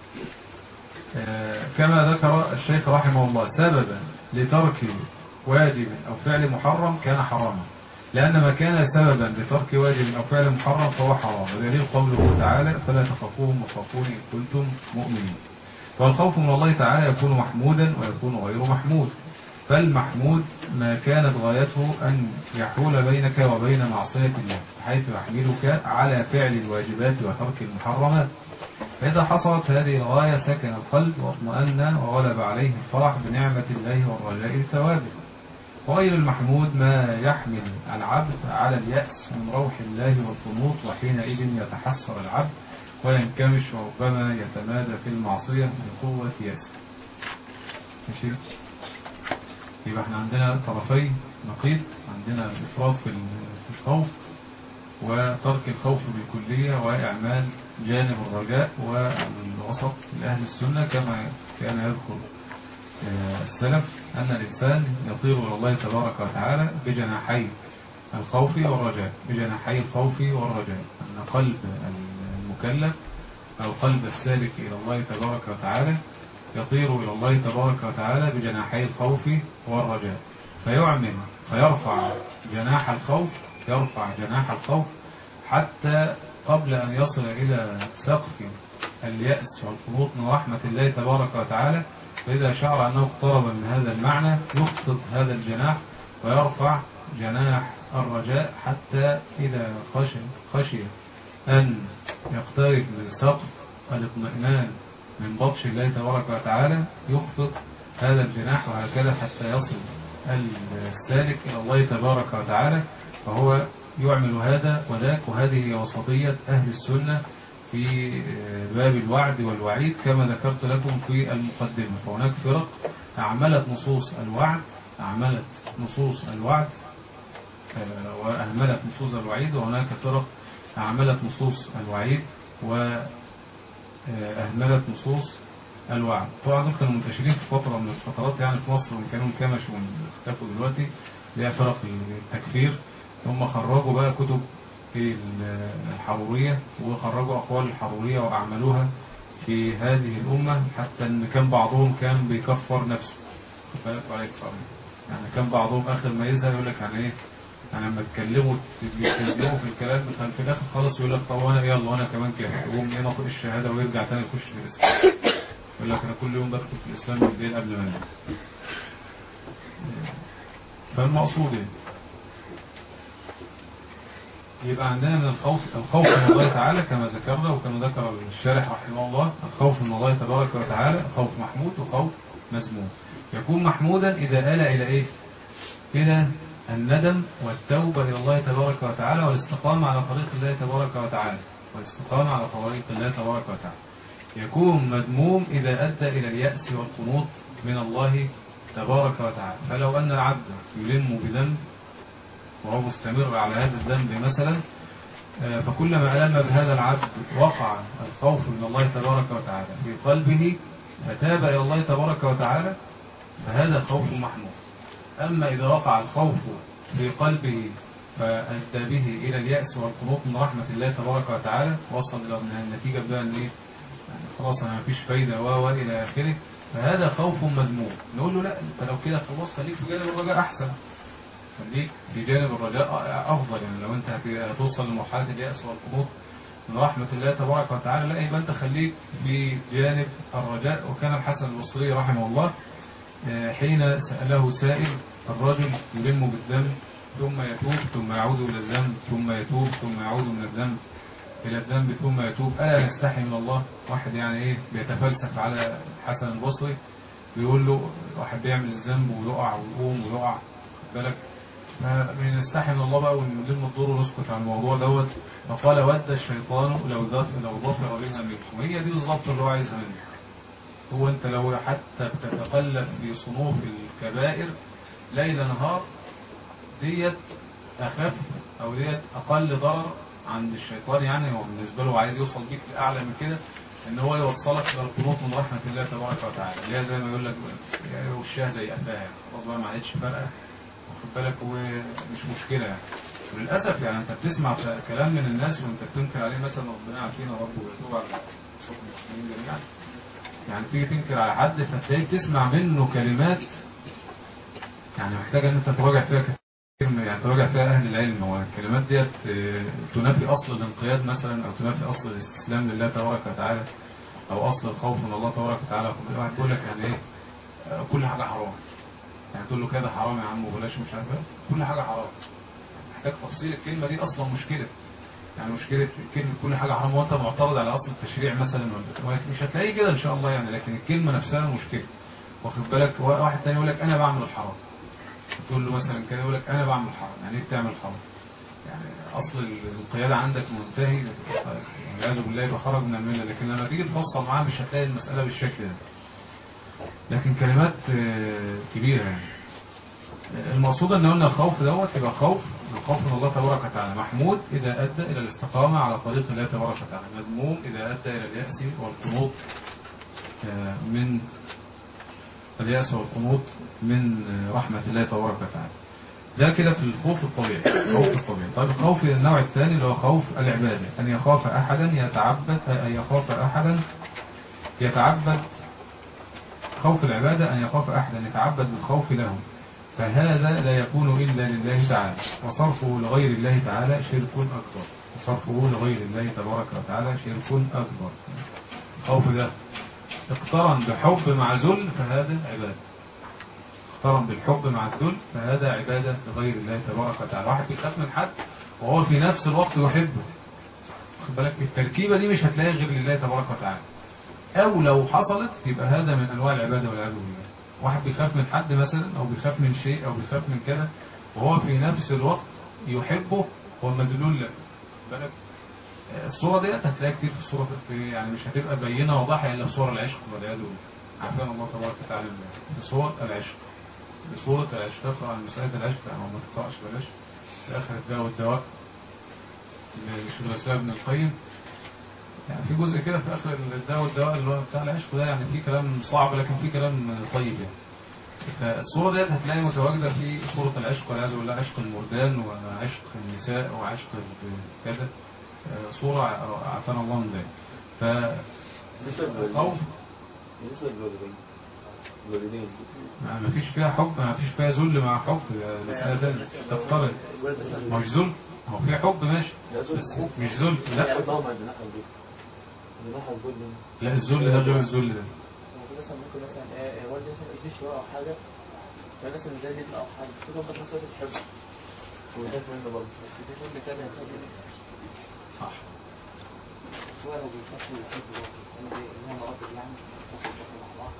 آه كما ذكر الشيخ رحمه الله سببا لترك واجب أو فعل محرم كان حراما لأن ما كان سببا لترك واجب أو فعل محرم فهو حرام ودليل قوله تعالى فلا تخافوهم وخافون إن كنتم مؤمنين والخوف من الله تعالى يكون محمودا ويكون غير محمود فالمحمود ما كانت غايته أن يحول بينك وبين معصية الله حيث يحملك على فعل الواجبات وترك المحرمات فإذا حصلت هذه الغاية سكن القلب واطمأن وغلب عليه الفرح بنعمة الله والرجاء لثوابه وغير المحمود ما يحمل العبد على اليأس من روح الله والقنوط وحينئذ يتحسر العبد وينكمش وربما يتمادى في المعصية من قوة يأسه ماشي يبقى احنا عندنا طرفي نقيض عندنا الإفراط في الخوف وترك الخوف بالكلية وإعمال جانب الرجاء والوسط لأهل السنة كما كان يذكر السلف أن الإنسان يطير إلى الله تبارك وتعالى بجناحي الخوف والرجاء بجناحي الخوف والرجاء أن قلب المكلف أو قلب السالك إلى الله تبارك وتعالى يطير إلى الله تبارك وتعالى بجناحي الخوف والرجاء فيعمل فيرفع جناح الخوف يرفع جناح الخوف حتى قبل أن يصل إلى سقف اليأس والقنوط من رحمة الله تبارك وتعالى فإذا شعر أنه اقترب من هذا المعنى يخفض هذا الجناح ويرفع جناح الرجاء حتى إذا خشي, خشي أن يقترب من سقف الاطمئنان من بطش الله تبارك وتعالى يخفض هذا الجناح وهكذا حتى يصل السالك إلى الله تبارك وتعالى فهو يعمل هذا وذاك وهذه وسطية أهل السنة في آه، باب الوعد والوعيد كما ذكرت لكم في المقدمة فهناك فرق أعملت نصوص الوعد أعملت نصوص الوعد آه، وأهملت نصوص الوعيد وهناك فرق أعملت نصوص الوعيد وأهملت نصوص الوعد طبعا دول كانوا منتشرين في فترة من الفترات يعني في مصر وإن كانوا انكمشوا واختفوا دلوقتي اللي هي فرق التكفير هم خرجوا بقى كتب في الحرورية وخرجوا أقوال الحرورية وأعملوها في هذه الأمة حتى أن كان بعضهم كان بيكفر نفسه خد بالك وعليك السلام. يعني كان بعضهم آخر ما يزهق يقول لك يعني إيه يعني لما تكلموا تكلموا في الكلام كان في الآخر خلاص يقول لك طب وأنا يلا وأنا كمان كده يقوم ينطق الشهادة ويرجع تاني يخش في الإسلام يقول لك أنا كل يوم بدخل في الإسلام بالليل قبل ما أنام فالمقصود إيه يبقى عندنا من الخوف الخوف من الله تعالى كما ذكرنا وكما ذكر الشارح رحمه الله الخوف من الله تبارك وتعالى خوف محمود وخوف مذموم يكون محمودا إذا آل إلى إيه إلى الندم والتوبة إلى الله تبارك وتعالى والاستقامة على طريق الله تبارك وتعالى والاستقامة على طريق الله تبارك وتعالى يكون مذموم إذا أدى إلى اليأس والقنوط من الله تبارك وتعالى فلو أن العبد يلم بذنب وهو مستمر على هذا الذنب مثلا آه، فكلما ألم بهذا العبد وقع الخوف من الله تبارك وتعالى في قلبه فتاب إلى الله تبارك وتعالى فهذا خوف محمود أما إذا وقع الخوف في قلبه فأدى به إلى اليأس والقنوط من رحمة الله تبارك وتعالى وصل إلى من النتيجة بقى أن إيه يعني خلاص أنا مفيش فايدة و و إلى آخره فهذا خوف مذموم نقول له لا أنت لو كده خلاص خليك في جانب الرجاء أحسن خليك في جانب الرجاء أفضل يعني لو أنت هت- هتوصل لمرحلة اليأس والقنوط من رحمة الله تبارك وتعالى لا يبقى أنت خليك في جانب الرجاء وكان الحسن البصري رحمه الله آه، حين سأله سائل الرجل يلم بالذنب ثم يتوب ثم يعود إلى الذنب ثم يتوب ثم يعود من الذنب إلى الذنب ثم يتوب ألا نستحي من الله واحد يعني إيه بيتفلسف على الحسن البصري بيقول له واحد بيعمل الذنب ويقع ويقوم ويقع خد بالك فبنستحي من الله بقى ونلم الدور ونسكت عن الموضوع دوت فقال ود الشيطان لو ظف- لو ظفر بها منكم هي دي بالظبط اللي هو عايزها منك هو انت لو حتى بتتقلب في صنوف الكبائر ليل نهار ديت اخف او ديت اقل ضرر عند الشيطان يعني هو بالنسبه له عايز يوصل بيك لاعلى من كده ان هو يوصلك الى القنوط من رحمه الله تبارك وتعالى اللي هي زي ما يقول لك يعني وشها زي قفاها يعني خلاص بقى ما عادتش فارقه واخد بالك ومش مشكله يعني وللاسف يعني انت بتسمع كلام من الناس وانت بتنكر عليه مثلا ربنا يعافينا رب ويتوب على صوت المسلمين جميعا يعني تيجي تنكر على حد فتلاقيك تسمع منه كلمات يعني محتاجة ان انت تراجع فيها كتير من- يعني تراجع فيها اهل العلم هو الكلمات ديت آه، تنافي اصل الانقياد مثلا او تنافي اصل الاستسلام لله تبارك وتعالى او اصل الخوف من الله تبارك وتعالى واحد يقول لك يعني ايه آه، كل حاجة حرام يعني تقول له كده حرام يا عم وبلاش مش عارف ايه كل حاجة حرام محتاج تفصيل الكلمة دي اصلا مشكلة يعني مشكلة كلمة كل حاجة حرام وانت معترض على اصل التشريع مثلا ولا- مش هتلاقيه كده ان شاء الله يعني لكن الكلمة نفسها مشكلة واخد بالك واحد تاني يقول لك انا بعمل الحرام تقول له مثلا كده يقول لك انا بعمل حرام يعني ايه بتعمل حرام يعني اصل القيادة عندك منتهي والعياذ بالله يبقى خرج من المله لكن لما تيجي تفصل معاه مش هتلاقي المسألة بالشكل ده لكن كلمات آه، كبيرة يعني المقصود ان قلنا الخوف دوت يبقى خوف الخوف من الله تبارك وتعالى محمود اذا ادى الى الاستقامه على طريق الله تبارك وتعالى مذموم اذا ادى الى الياس والقنوط آه، من الياس والقنوط من آه، رحمه الله تبارك وتعالى ده كده في الخوف الطبيعي الخوف الطبيعي طيب الخوف النوع الثاني اللي هو خوف العباده ان يخاف احدا يتعبد آه، ان يخاف احدا يتعبد خوف العبادة أن يخاف أحدا يتعبد بالخوف له فهذا لا يكون إلا لله تعالى وصرفه لغير الله تعالى شرك أكبر وصرفه لغير الله تبارك وتعالى شرك أكبر الخوف ده اقترن بحب مع ذل فهذا عبادة اقترن بالحب مع الذل فهذا عبادة لغير الله تبارك وتعالى واحد بيخاف من حد وهو في نفس الوقت يحبه خد بالك التركيبة دي مش هتلاقيها غير لله تبارك وتعالى أو لو حصلت يبقى هذا من أنواع العبادة والعياذ بالله واحد بيخاف من حد مثلا أو بيخاف من شيء أو بيخاف من كذا وهو في نفس الوقت يحبه هو مذلول له بالك الصورة ديت هتلاقي كتير في الصورة في يعني مش هتبقى بينة وضاحية إلا في صور العشق والعياذ بالله عارفين الله تبارك وتعالى في صور العشق في صورة العشق تقرأ عن مسألة العشق أو ما تقرأش بلاش في آخر الدواء والدواء لشيخ الإسلام ابن القيم يعني في جزء كده في آخر الدواء والدواء اللي هو بتاع العشق ده يعني في كلام صعب لكن في كلام طيب يعني فالصورة ديت هتلاقي متواجدة في صورة العشق والعياذ بالله عشق المردان وعشق النساء وعشق كذا آه، صورة أعطانا الله من ذلك بالنسبة للوالدين فالخوف بالنسبة للوالدين الوالدين ما فيش فيها حب ما فيش فيها ذل مع حب آه، مسألة تانية تفترض ما هوش ذل هو في حب ماشي لا ذل. بس مش ذل لا طبعا مع جناح الذل جناح الذل لا الذل ده غير الذل ده هو مثلا ممكن مثلا آه، آه، والدي مثلا يدي شويه او حاجه فمثلا زي ابن او حاجه بس تفضل في نفس الوقت تحبه ويخاف منه برضه بس في كل تاني هتلاقي صح شويه لو بيخافوا يحبوا برضه انا زي ان هو مراتب يعني بيخافوا مع بعض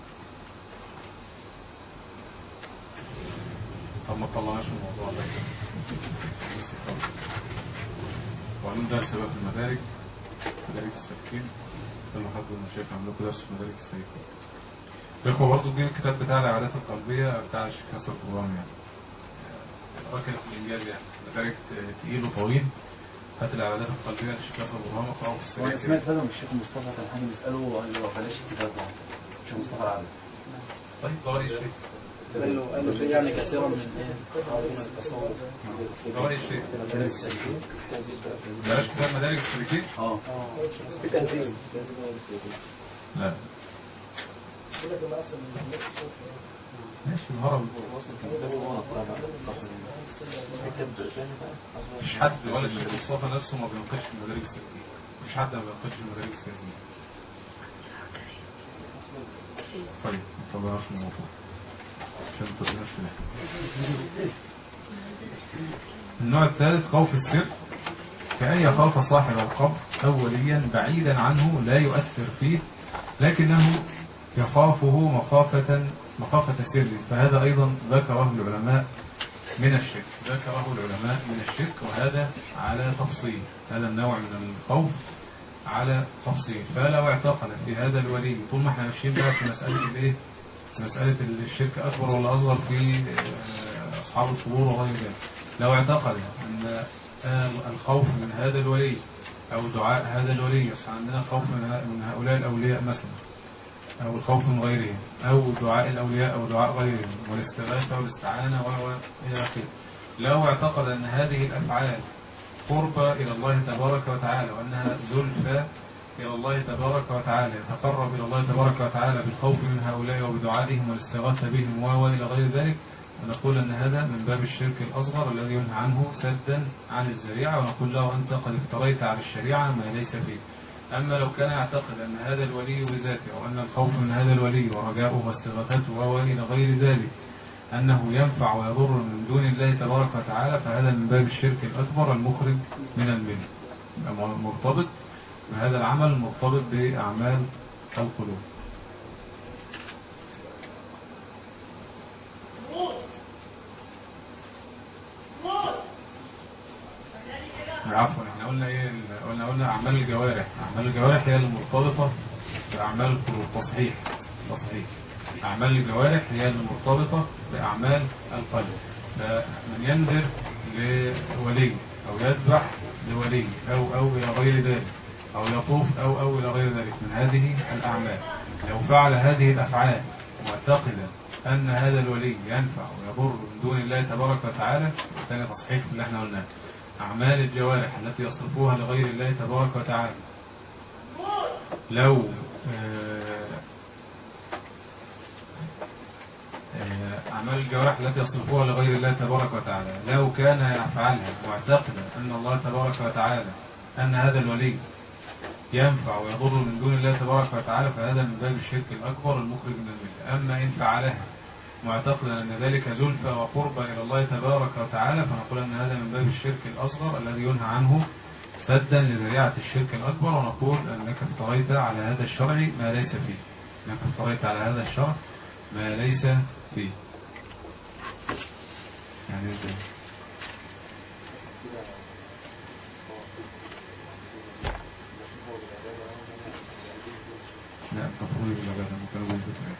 طب ما طلعناش من الموضوع ده بس خلاص وعلوم درس بقى في المدارك مدارك السالكين كل حد من المشايخ عامل لكم درس في مدارك السالكين الاخوه برضه دي الكتاب بتاع العادات القلبيه بتاع الشيخ حسن القرآن يعني اقرا كده في الانجاز يعني مدارك تقيل وطويل هات العادات القلبيه للشيخ حسن القرآن واقراه في وانا السريع سمعت كده هذا من الشيخ مصطفى كان حد بيساله قال له بلاش الكتاب ده الشيخ مصطفى العبد طيب ده راي الشيخ قال له قال له في يعني كثيرا من ايه عظيم التصوف ده راي الشيخ بلاش كتاب مدارك السالكين اه في تنزيل تنزيل هو بالسلوكين. لا ماشي الهرم وصل في الكتاب وهو نطلع في كتاب تاني بقى أصبح- مش حد ولا الشيخ مصطفى نفسه ما بينقش في المدارج السلفية مش حد ما بينقش في المدارج السلفية طيب ما تطلعش من الموضوع عشان ما تطلعش في الآخر. النوع الثالث خوف السر كأن يخاف صاحب القبر أوليا بعيدا عنه لا يؤثر فيه لكنه يخافه مخافة مخافة سر فهذا أيضا ذكره العلماء من الشرك ذكره العلماء من الشرك وهذا على تفصيل هذا النوع من الخوف على تفصيل فلو اعتقد في هذا الولي طول ما احنا ماشيين بقى في مسألة الايه في مسألة الشرك أكبر ولا أصغر في آه، أصحاب القبور وغير ذلك لو اعتقد أن آه، الخوف من هذا الولي أو دعاء هذا الولي بس عندنا خوف من ه- من هؤلاء الأولياء مثلا أو الخوف من غيرهم أو دعاء الأولياء أو دعاء غيرهم والاستغاثة والاستعانة و إلى آخره لو اعتقد أن هذه الأفعال قربة إلى الله تبارك وتعالى وأنها زلفى إلى الله تبارك وتعالى يتقرب إلى الله تبارك وتعالى بالخوف من هؤلاء وبدعائهم والاستغاثة بهم و إلى غير ذلك ونقول أن هذا من باب الشرك الأصغر الذي ينهى عنه سدا عن الذريعة ونقول له أنت قد افتريت على الشريعة ما ليس فيه أما لو كان يعتقد أن هذا الولي بذاته أو أن الخوف من هذا الولي ورجاؤه واستغاثته و إلى غير ذلك أنه ينفع ويضر من دون الله تبارك وتعالى فهذا من باب الشرك الأكبر المخرج من الملة يبقى مرتبط بهذا العمل مرتبط بأعمال القلوب عفوا احنا قلنا ايه ال- قلنا قلنا اعمال الجوارح اعمال الجوارح هي المرتبطه باعمال القلوب تصحيح تصحيح اعمال الجوارح هي المرتبطه باعمال القلب فمن ينذر لولي او يذبح لولي او او الى غير ذلك او يطوف او او الى غير ذلك من هذه الاعمال لو فعل هذه الافعال معتقدا ان هذا الولي ينفع ويضر من دون الله تبارك وتعالى ثاني تصحيح اللي احنا قلناه أعمال الجوارح التي يصرفوها لغير الله تبارك وتعالى لو آه، آه، أعمال الجوارح التي يصرفوها لغير الله تبارك وتعالى لو كان يفعلها معتقدا أن الله تبارك وتعالى أن هذا الولي ينفع ويضر من دون الله تبارك وتعالى فهذا من باب الشرك الأكبر المخرج من الملة أما إن فعلها معتقدا أن ذلك زلفى وقربى إلى الله تبارك وتعالى فنقول أن هذا من باب الشرك الأصغر الذي ينهى عنه سدا لذريعة الشرك الأكبر ونقول أنك افتريت على هذا الشرع ما ليس فيه أنك افتريت على هذا الشرع ما ليس فيه يعني ازاي تطويل العبادة لما كانوا بيثبتوا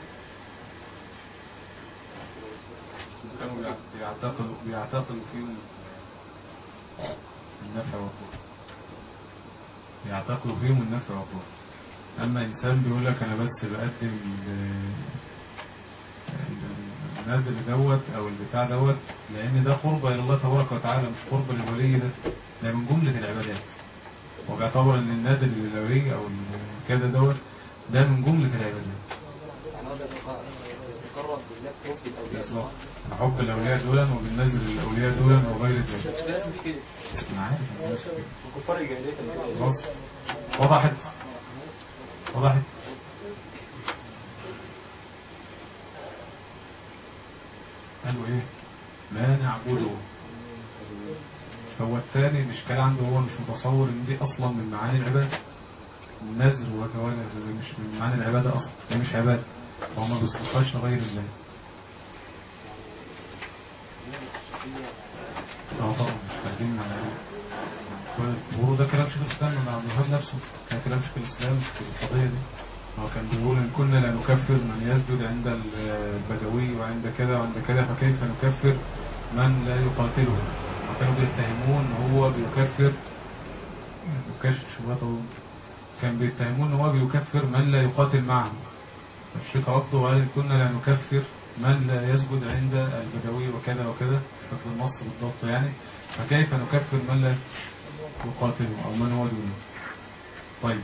كانوا بيع- بيعتقدوا بيعتقدوا فيهم النفع والضر بيعتقدوا فيهم النفع والضر أما إنسان بيقول لك أنا بس بقدم ال- ال- النذر دوت أو البتاع دوت لأن ده قربة إلى الله تبارك وتعالى مش قربة للولي ده ده من جملة العبادات وبيعتبر إن النذر للولي أو ال- كذا دوت ده من جملة العبادات يعني هو ده يقرب بالله حب الاولياء بالظبط حب الأولياء دولا وبالنذر للأولياء دولا وغير ذلك بس مش كده أنا عارف أنا مش كده. الكفار الجاهليه كانوا كده. خلاص وضحت وضحت قالوا ايه ما نعبده هو الثاني الاشكال عنده هو مش متصور ان دي اصلا من معاني العباده النذر وجواله ده مش من معاني العباده اصلا دي مش عباده هو ما بيصرفهاش لغير الله اه طبعا مش خارجين على وهو ده كلام شيخ الاسلام من عبد الوهاب نفسه كان كلام شيخ الاسلام في القضيه دي هو كان بيقول ان كنا لا نكفر من يسجد عند البدوي وعند كذا وعند كذا فكيف نكفر من لا يقاتله وكانوا بيتهمون ان هو بيكفر بكشف شبهته كان بيتهمون ان هو بيكفر من لا يقاتل معه الشيخ رده وقال إن كنا لا نكفر من لا يسجد عند البدوي وكذا وكذا ففي النص بالضبط يعني فكيف نكفر من لا يقاتله أو من هو دونه طيب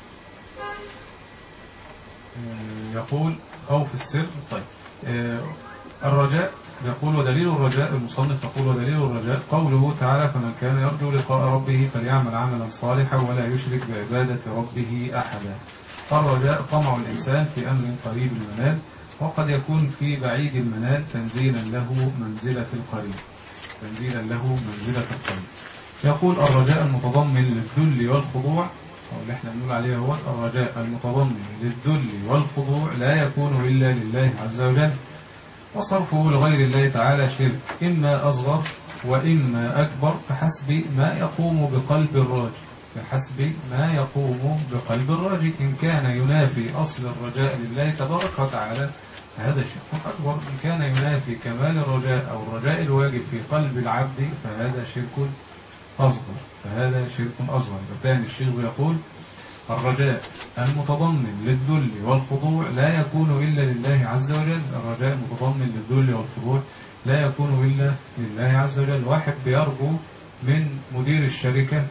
آه، يقول خوف السر طيب آه، الرجاء يقول ودليل الرجاء المصنف يقول ودليل الرجاء قوله تعالى فمن كان يرجو لقاء ربه فليعمل عملا صالحا ولا يشرك بعبادة ربه أحدا الرجاء طمع الإنسان في أمر قريب المنال وقد يكون في بعيد المنال تنزيلا له منزلة القريب تنزيلا له منزلة القريب يقول الرجاء المتضمن للذل والخضوع أو اللي احنا بنقول عليه هو الرجاء المتضمن للذل والخضوع لا يكون إلا لله عز وجل وصرفه لغير الله تعالى شرك إما أصغر وإما أكبر فحسب ما يقوم بقلب الراجل فحسب ما يقوم بقلب الراجل إن كان ينافي أصل الرجاء لله تبارك وتعالى هذا شرك أكبر إن كان ينافي كمال الرجاء أو الرجاء الواجب في قلب العبد فهذا شرك أصغر فهذا شرك أصغر فثاني الشيخ يقول الرجاء المتضمن للذل والخضوع لا يكون إلا لله عز وجل الرجاء المتضمن للذل والخضوع لا يكون إلا لله عز وجل واحد بيرجو من مدير الشركة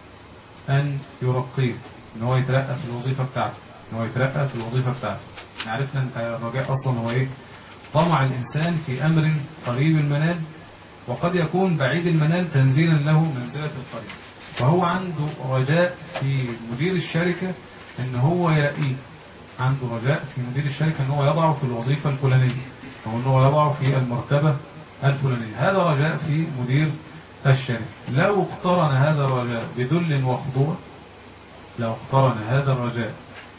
أن يرقيه إن هو يترقى في الوظيفة بتاعته إن هو يترقى في الوظيفة بتاعته إحنا عرفنا أن الرجاء أصلا هو إيه طمع الإنسان في أمر قريب المنال وقد يكون بعيد المنال تنزيلا له منزلة القريب فهو عنده رجاء في مدير الشركة ان هو يرقيه عنده رجاء في مدير الشركة ان هو يضعه في الوظيفة الفلانية او ان هو يضعه في المرتبة الفلانية هذا رجاء في مدير الشركة لو اقترن هذا الرجاء بذل وخضوع لو اقترن هذا الرجاء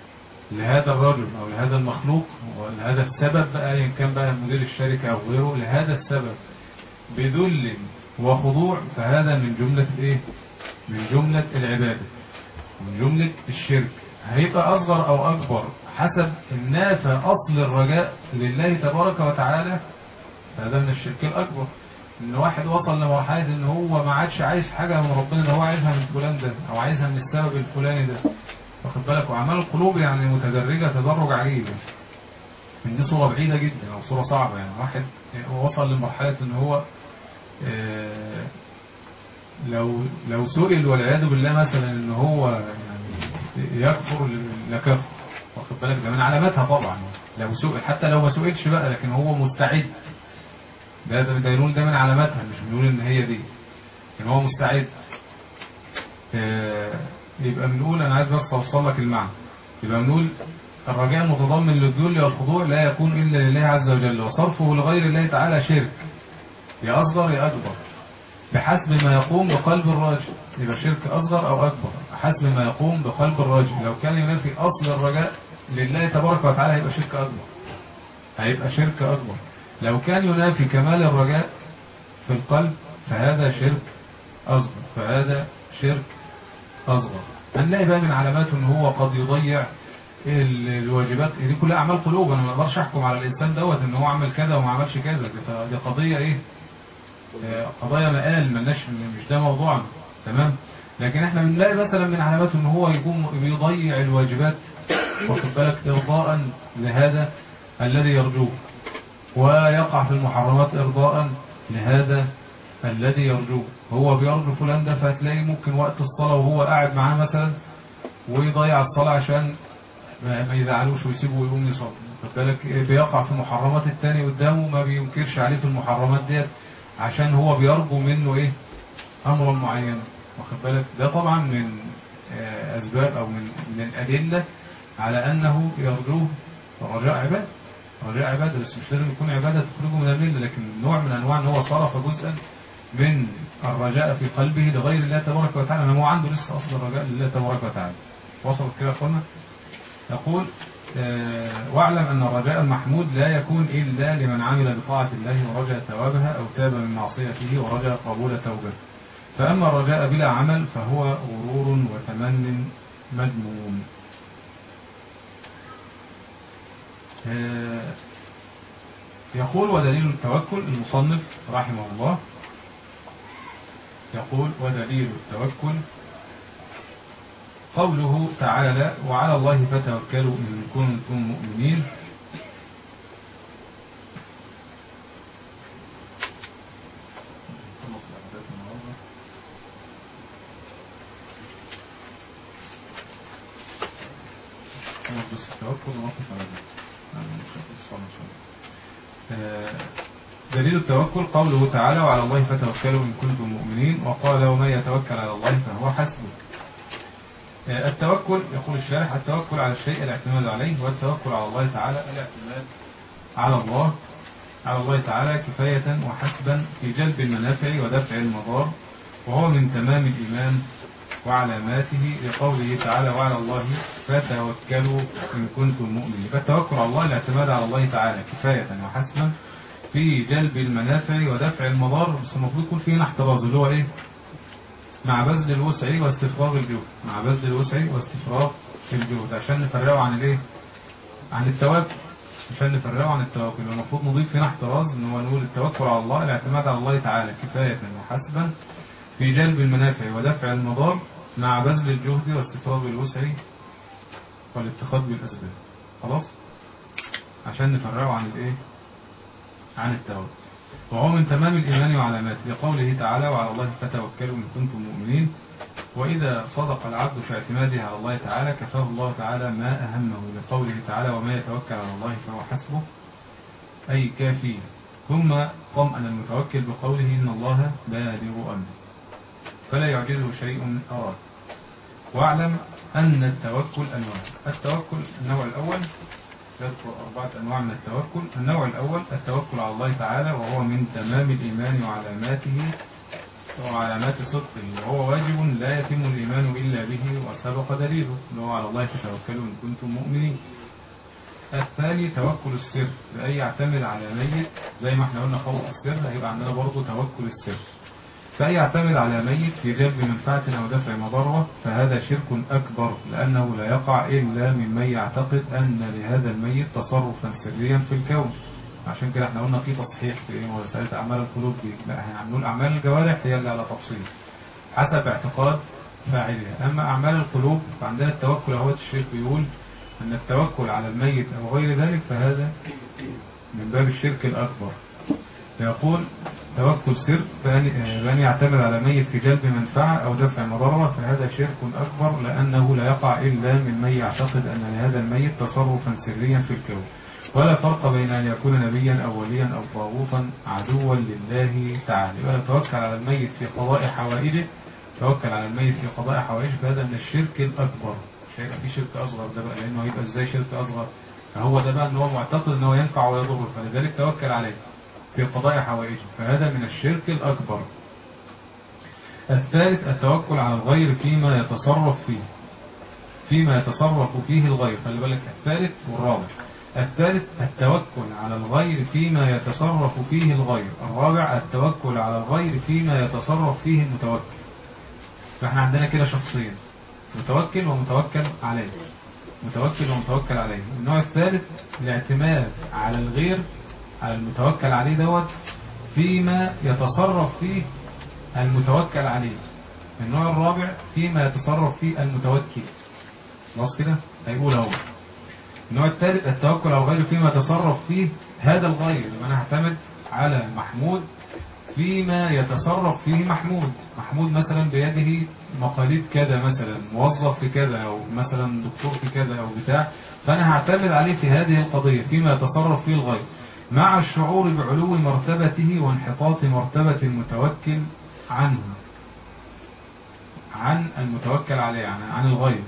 لهذا الرجل او لهذا المخلوق ولهذا السبب بقى ايا كان بقى مدير الشركة او غيره لهذا السبب بذل وخضوع فهذا من جملة الايه من جملة العبادة من جملة الشرك هيبقى أصغر أو أكبر حسب النافى أصل الرجاء لله تبارك وتعالى هذا من الشرك الأكبر إن واحد وصل لمرحلة إن هو ما عادش عايز حاجة من ربنا ده هو عايزها من فلان ده أو عايزها من السبب الفلاني ده واخد بالك وأعمال القلوب يعني متدرجة تدرج عجيب من دي صورة بعيدة جدا أو صورة صعبة يعني واحد وصل لمرحلة إن هو آه لو لو سئل والعياذ بالله مثلا ان هو يعني يكفر لكفر واخد بالك ده من علاماتها طبعا لو سئل حتى لو ما سئلش بقى لكن هو مستعد ده ده ده يقول ده من علاماتها مش بنقول ان هي دي ان هو مستعد آه، يبقى بنقول انا عايز بس اوصل لك المعنى يبقى بنقول الرجاء المتضمن للذل والخضوع لا يكون الا لله عز وجل وصرفه لغير الله تعالى شرك يا اصغر يا اكبر بحسب ما يقوم بقلب الراجل يبقى شرك أصغر أو أكبر حسب ما يقوم بقلب الراجل لو كان ينافي أصل الرجاء لله تبارك وتعالى هيبقى شرك أكبر هيبقى شرك أكبر لو كان ينافي كمال الرجاء في القلب فهذا شرك أصغر فهذا شرك أصغر هنلاقي بقى من علاماته أن هو قد يضيع ال- الواجبات دي كلها اعمال قلوب انا ما اقدرش احكم على الانسان دوت ان هو عمل كذا وما عملش كذا دي- دي قضيه ايه آه، قضايا مقال ملناش مش ده موضوعنا تمام لكن احنا بنلاقي مثلا من علاماته ان هو يقوم بيضيع الواجبات واخد بالك ارضاء لهذا الذي يرجوه ويقع في المحرمات ارضاء لهذا الذي يرجوه هو بيرجو فلان ده فهتلاقي ممكن وقت الصلاة وهو قاعد معاه مثلا ويضيع الصلاة عشان ما ما يزعلوش ويسيبه ويقوم يصلي خد بالك بيقع في محرمات التاني قدامه ما بينكرش عليه في المحرمات ديت عشان هو بيرجو منه ايه امرا معينا واخد بالك ده طبعا من آه، اسباب او من من الادله على انه يرجوه رجاء عباده رجاء عباده بس مش لازم يكون عباده تخرجه من المله لكن نوع من انواع ان هو صرف جزءا من الرجاء في قلبه لغير الله تبارك وتعالى ما هو عنده لسه اصل الرجاء لله تبارك وتعالى وصلت كده يا اخوانا يقول آه، واعلم أن الرجاء المحمود لا يكون إلا لمن عمل بطاعة الله ورجى ثوابها أو تاب من معصيته ورجى قبول توبته فأما الرجاء بلا عمل فهو غرور وتمن مذموم آه، يقول ودليل التوكل المصنف رحمه الله يقول ودليل التوكل قوله تعالى وعلى الله فتوكلوا إن كنتم مؤمنين خلص الأحداث النهاردة. خلص بس التوكل ونقف على ذلك يعني مش هتصفى إن شاء الله. آه، دليل التوكل قوله تعالى وعلى الله فتوكلوا إن كنتم مؤمنين وقال ومن يتوكل على الله فهو حسبه آه، التوكل يقول الشارح التوكل على الشيء الاعتماد عليه والتوكل على الله تعالى الاعتماد على الله على الله تعالى كفاية وحسبا في جلب المنافع ودفع المضار وهو من تمام الإيمان وعلاماته لقوله تعالى وعلى الله فتوكلوا إن كنتم مؤمنين فالتوكل على الله الاعتماد على الله تعالى كفاية وحسبا في جلب المنافع ودفع المضار بس المفروض يكون فيه هنا احتراز اللي هو ايه مع بذل الوسع واستفراغ الجهد مع بذل الوسع واستفراغ الجهد عشان نفرقه عن الايه عن التوكل عشان نفرقه عن التوكل المفروض نضيف هنا احتراز ان هو نقول التوكل على الله الاعتماد على الله تعالى كفاية وحسبا في جلب المنافع ودفع المضار مع بذل الجهد واستفراغ الوسع والاتخاذ بالاسباب خلاص عشان نفرقه عن الايه عن التوكل وهو من تمام الإيمان وعلاماته لقوله تعالى وعلى الله فتوكلوا إن كنتم مؤمنين وإذا صدق العبد في اعتماده على الله تعالى كفاه الله تعالى ما أهمه لقوله تعالى وما يتوكل على الله فهو حسبه أي كافي ثم طمأن المتوكل بقوله إن الله بالغ أمره فلا يعجزه شيء أراد واعلم أن التوكل أنواع التوكل النوع الأول يذكر أربعة أنواع من التوكل النوع الأول التوكل على الله تعالى وهو من تمام الإيمان وعلاماته وعلامات صدقه وهو واجب لا يتم الإيمان إلا به وسبق دليله اللي هو على الله فتوكلوا إن كنتم مؤمنين الثاني توكل السر بأي يعتمد على ميت زي ما احنا قلنا خوف السر هيبقى عندنا برضه توكل السر فأي يعتمد على ميت في جلب منفعة أو دفع مضرة فهذا شرك أكبر لأنه لا يقع إلا ممن يعتقد أن لهذا الميت تصرفا سريا في الكون عشان كده احنا قلنا في تصحيح في مسألة أعمال القلوب دي لا احنا هنقول أعمال الجوارح هي اللي على تفصيل حسب اعتقاد فاعلها أما أعمال القلوب فعندنا التوكل اهوت الشيخ بيقول أن التوكل على الميت أو غير ذلك فهذا من باب الشرك الأكبر فيقول توكل سر بأن بأن يعتمد على ميت في جلب منفعة أو دفع مضرة فهذا شرك أكبر لأنه لا يقع إلا من من يعتقد أن لهذا الميت تصرفا سريا في الكون ولا فرق بين أن يكون نبيا أو وليا أو طاغوتا عدوا لله تعالى ولا توكل على الميت في قضاء حوائجه توكل على الميت في قضاء حوائجه فهذا من الشرك الأكبر مش هيبقى في شرك أصغر ده بقى لأنه هيبقى إزاي شرك أصغر فهو ده بقى أن هو معتقد أنه ينفع ويضر فلذلك توكل عليه في قضاء حوائجه فهذا من الشرك الأكبر الثالث التوكل على الغير فيما يتصرف فيه فيما يتصرف فيه الغير خلي بالك الثالث والرابع الثالث التوكل على الغير فيما يتصرف فيه الغير الرابع التوكل على الغير فيما يتصرف فيه المتوكل فاحنا عندنا كده شخصين متوكل ومتوكل عليه متوكل ومتوكل عليه النوع الثالث الاعتماد على الغير على المتوكل عليه دوت فيما يتصرف فيه المتوكل عليه النوع الرابع فيما يتصرف فيه المتوكل خلاص كده هيقول اهو النوع الثالث التوكل على الغير فيما يتصرف فيه هذا الغير لما انا هعتمد على محمود فيما يتصرف فيه محمود محمود مثلا بيده مقاليد كذا مثلا موظف في كذا او مثلا دكتور في كذا او بتاع فانا هعتمد عليه في هذه القضية فيما يتصرف فيه الغير مع الشعور بعلو مرتبته وانحطاط مرتبة المتوكل عنه عن المتوكل عليه يعني عن الغير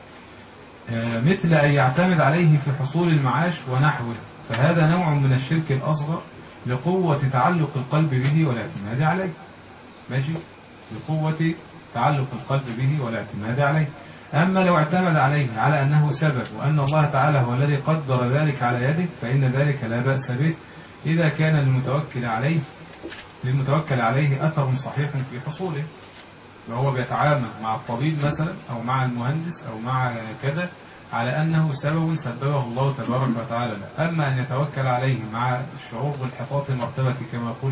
آه، مثل أن يعتمد عليه في حصول المعاش ونحوه فهذا نوع من الشرك الأصغر لقوة تعلق القلب به والاعتماد عليه ماشي لقوة تعلق القلب به والاعتماد عليه أما لو اعتمد عليه على أنه سبب وأن الله تعالى هو الذي قدر ذلك على يده فإن ذلك لا بأس به إذا كان المتوكل عليه للمتوكل عليه أثر صحيح في حصوله وهو بيتعامل مع الطبيب مثلا أو مع المهندس أو مع كذا على أنه سبب سببه الله تبارك وتعالى له أما أن يتوكل عليه مع الشعور بانحطاط المرتبة كما يقول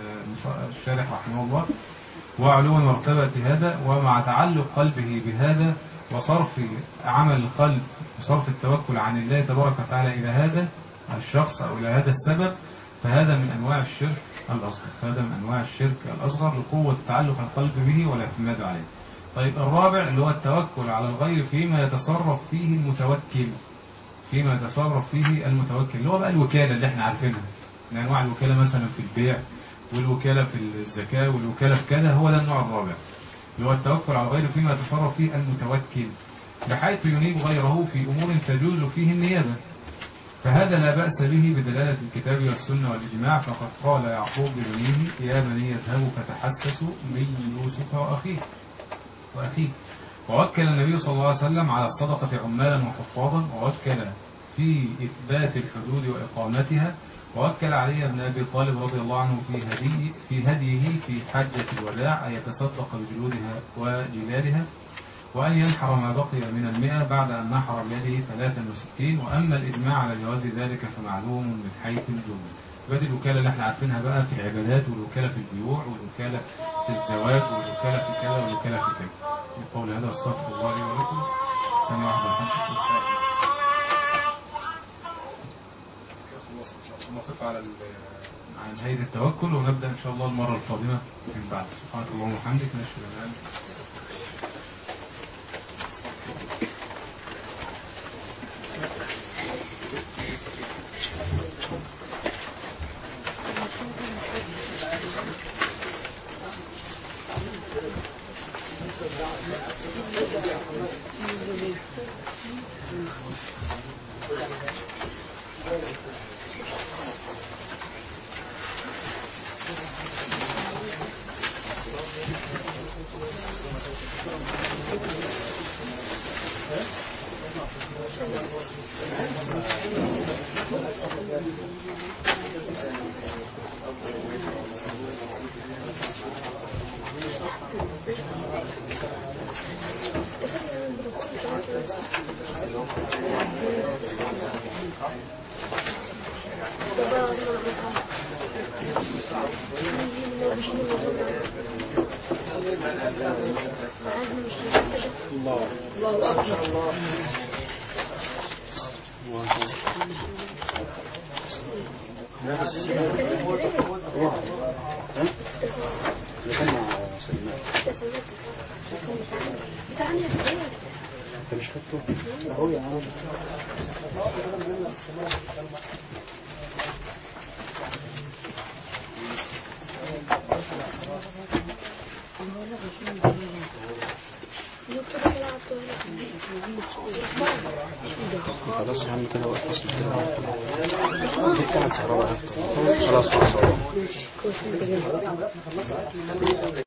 الشارح رحمه الله وعلو مرتبة هذا ومع تعلق قلبه بهذا وصرف عمل القلب وصرف التوكل عن الله تبارك وتعالى إلى هذا الشخص أو إلى هذا السبب فهذا من أنواع الشرك الأصغر هذا من أنواع الشرك الأصغر لقوة تعلق القلب به والاعتماد عليه طيب الرابع اللي هو التوكل على الغير فيما يتصرف فيه المتوكل فيما يتصرف فيه المتوكل اللي هو بقى الوكالة اللي احنا عارفينها من أنواع الوكالة مثلا في البيع والوكالة في الزكاة والوكالة في كذا هو ده النوع الرابع اللي هو التوكل على الغير فيما يتصرف فيه المتوكل بحيث ينيب غيره في أمور تجوز فيه النيابة فهذا لا بأس به بدلالة الكتاب والسنة والإجماع فقد قال يعقوب لبنيه يا بني اذهبوا فتحسسوا من يوسف وأخيه وأخيه ووكل النبي صلى الله عليه وسلم على الصدقة عمالا وحفاظا ووكل في إثبات الحدود وإقامتها ووكل علي بن أبي طالب رضي الله عنه في هدي في هديه في حجة الوداع أن يتصدق بجلودها وجلالها وأن ينحر ما بقي من المئة بعد أن نحر بيده 63 وأما الإجماع على جواز ذلك فمعلوم من حيث الجملة بدي الوكالة اللي احنا عارفينها بقى في العبادات والوكالة في البيوع والوكالة في الزواج والوكالة في كذا والوكالة في كذا يقول هذا استغفر الله لي ولكم ثانية واحدة نقف على عن هيئة التوكل ونبدأ إن شاء الله المرة القادمة من بعد سبحانك اللهم وبحمدك نشهد أن لا إله إلا أنت خلاص يا عم كده وقت فصل كده دي كانت سهرة خلاص خلاص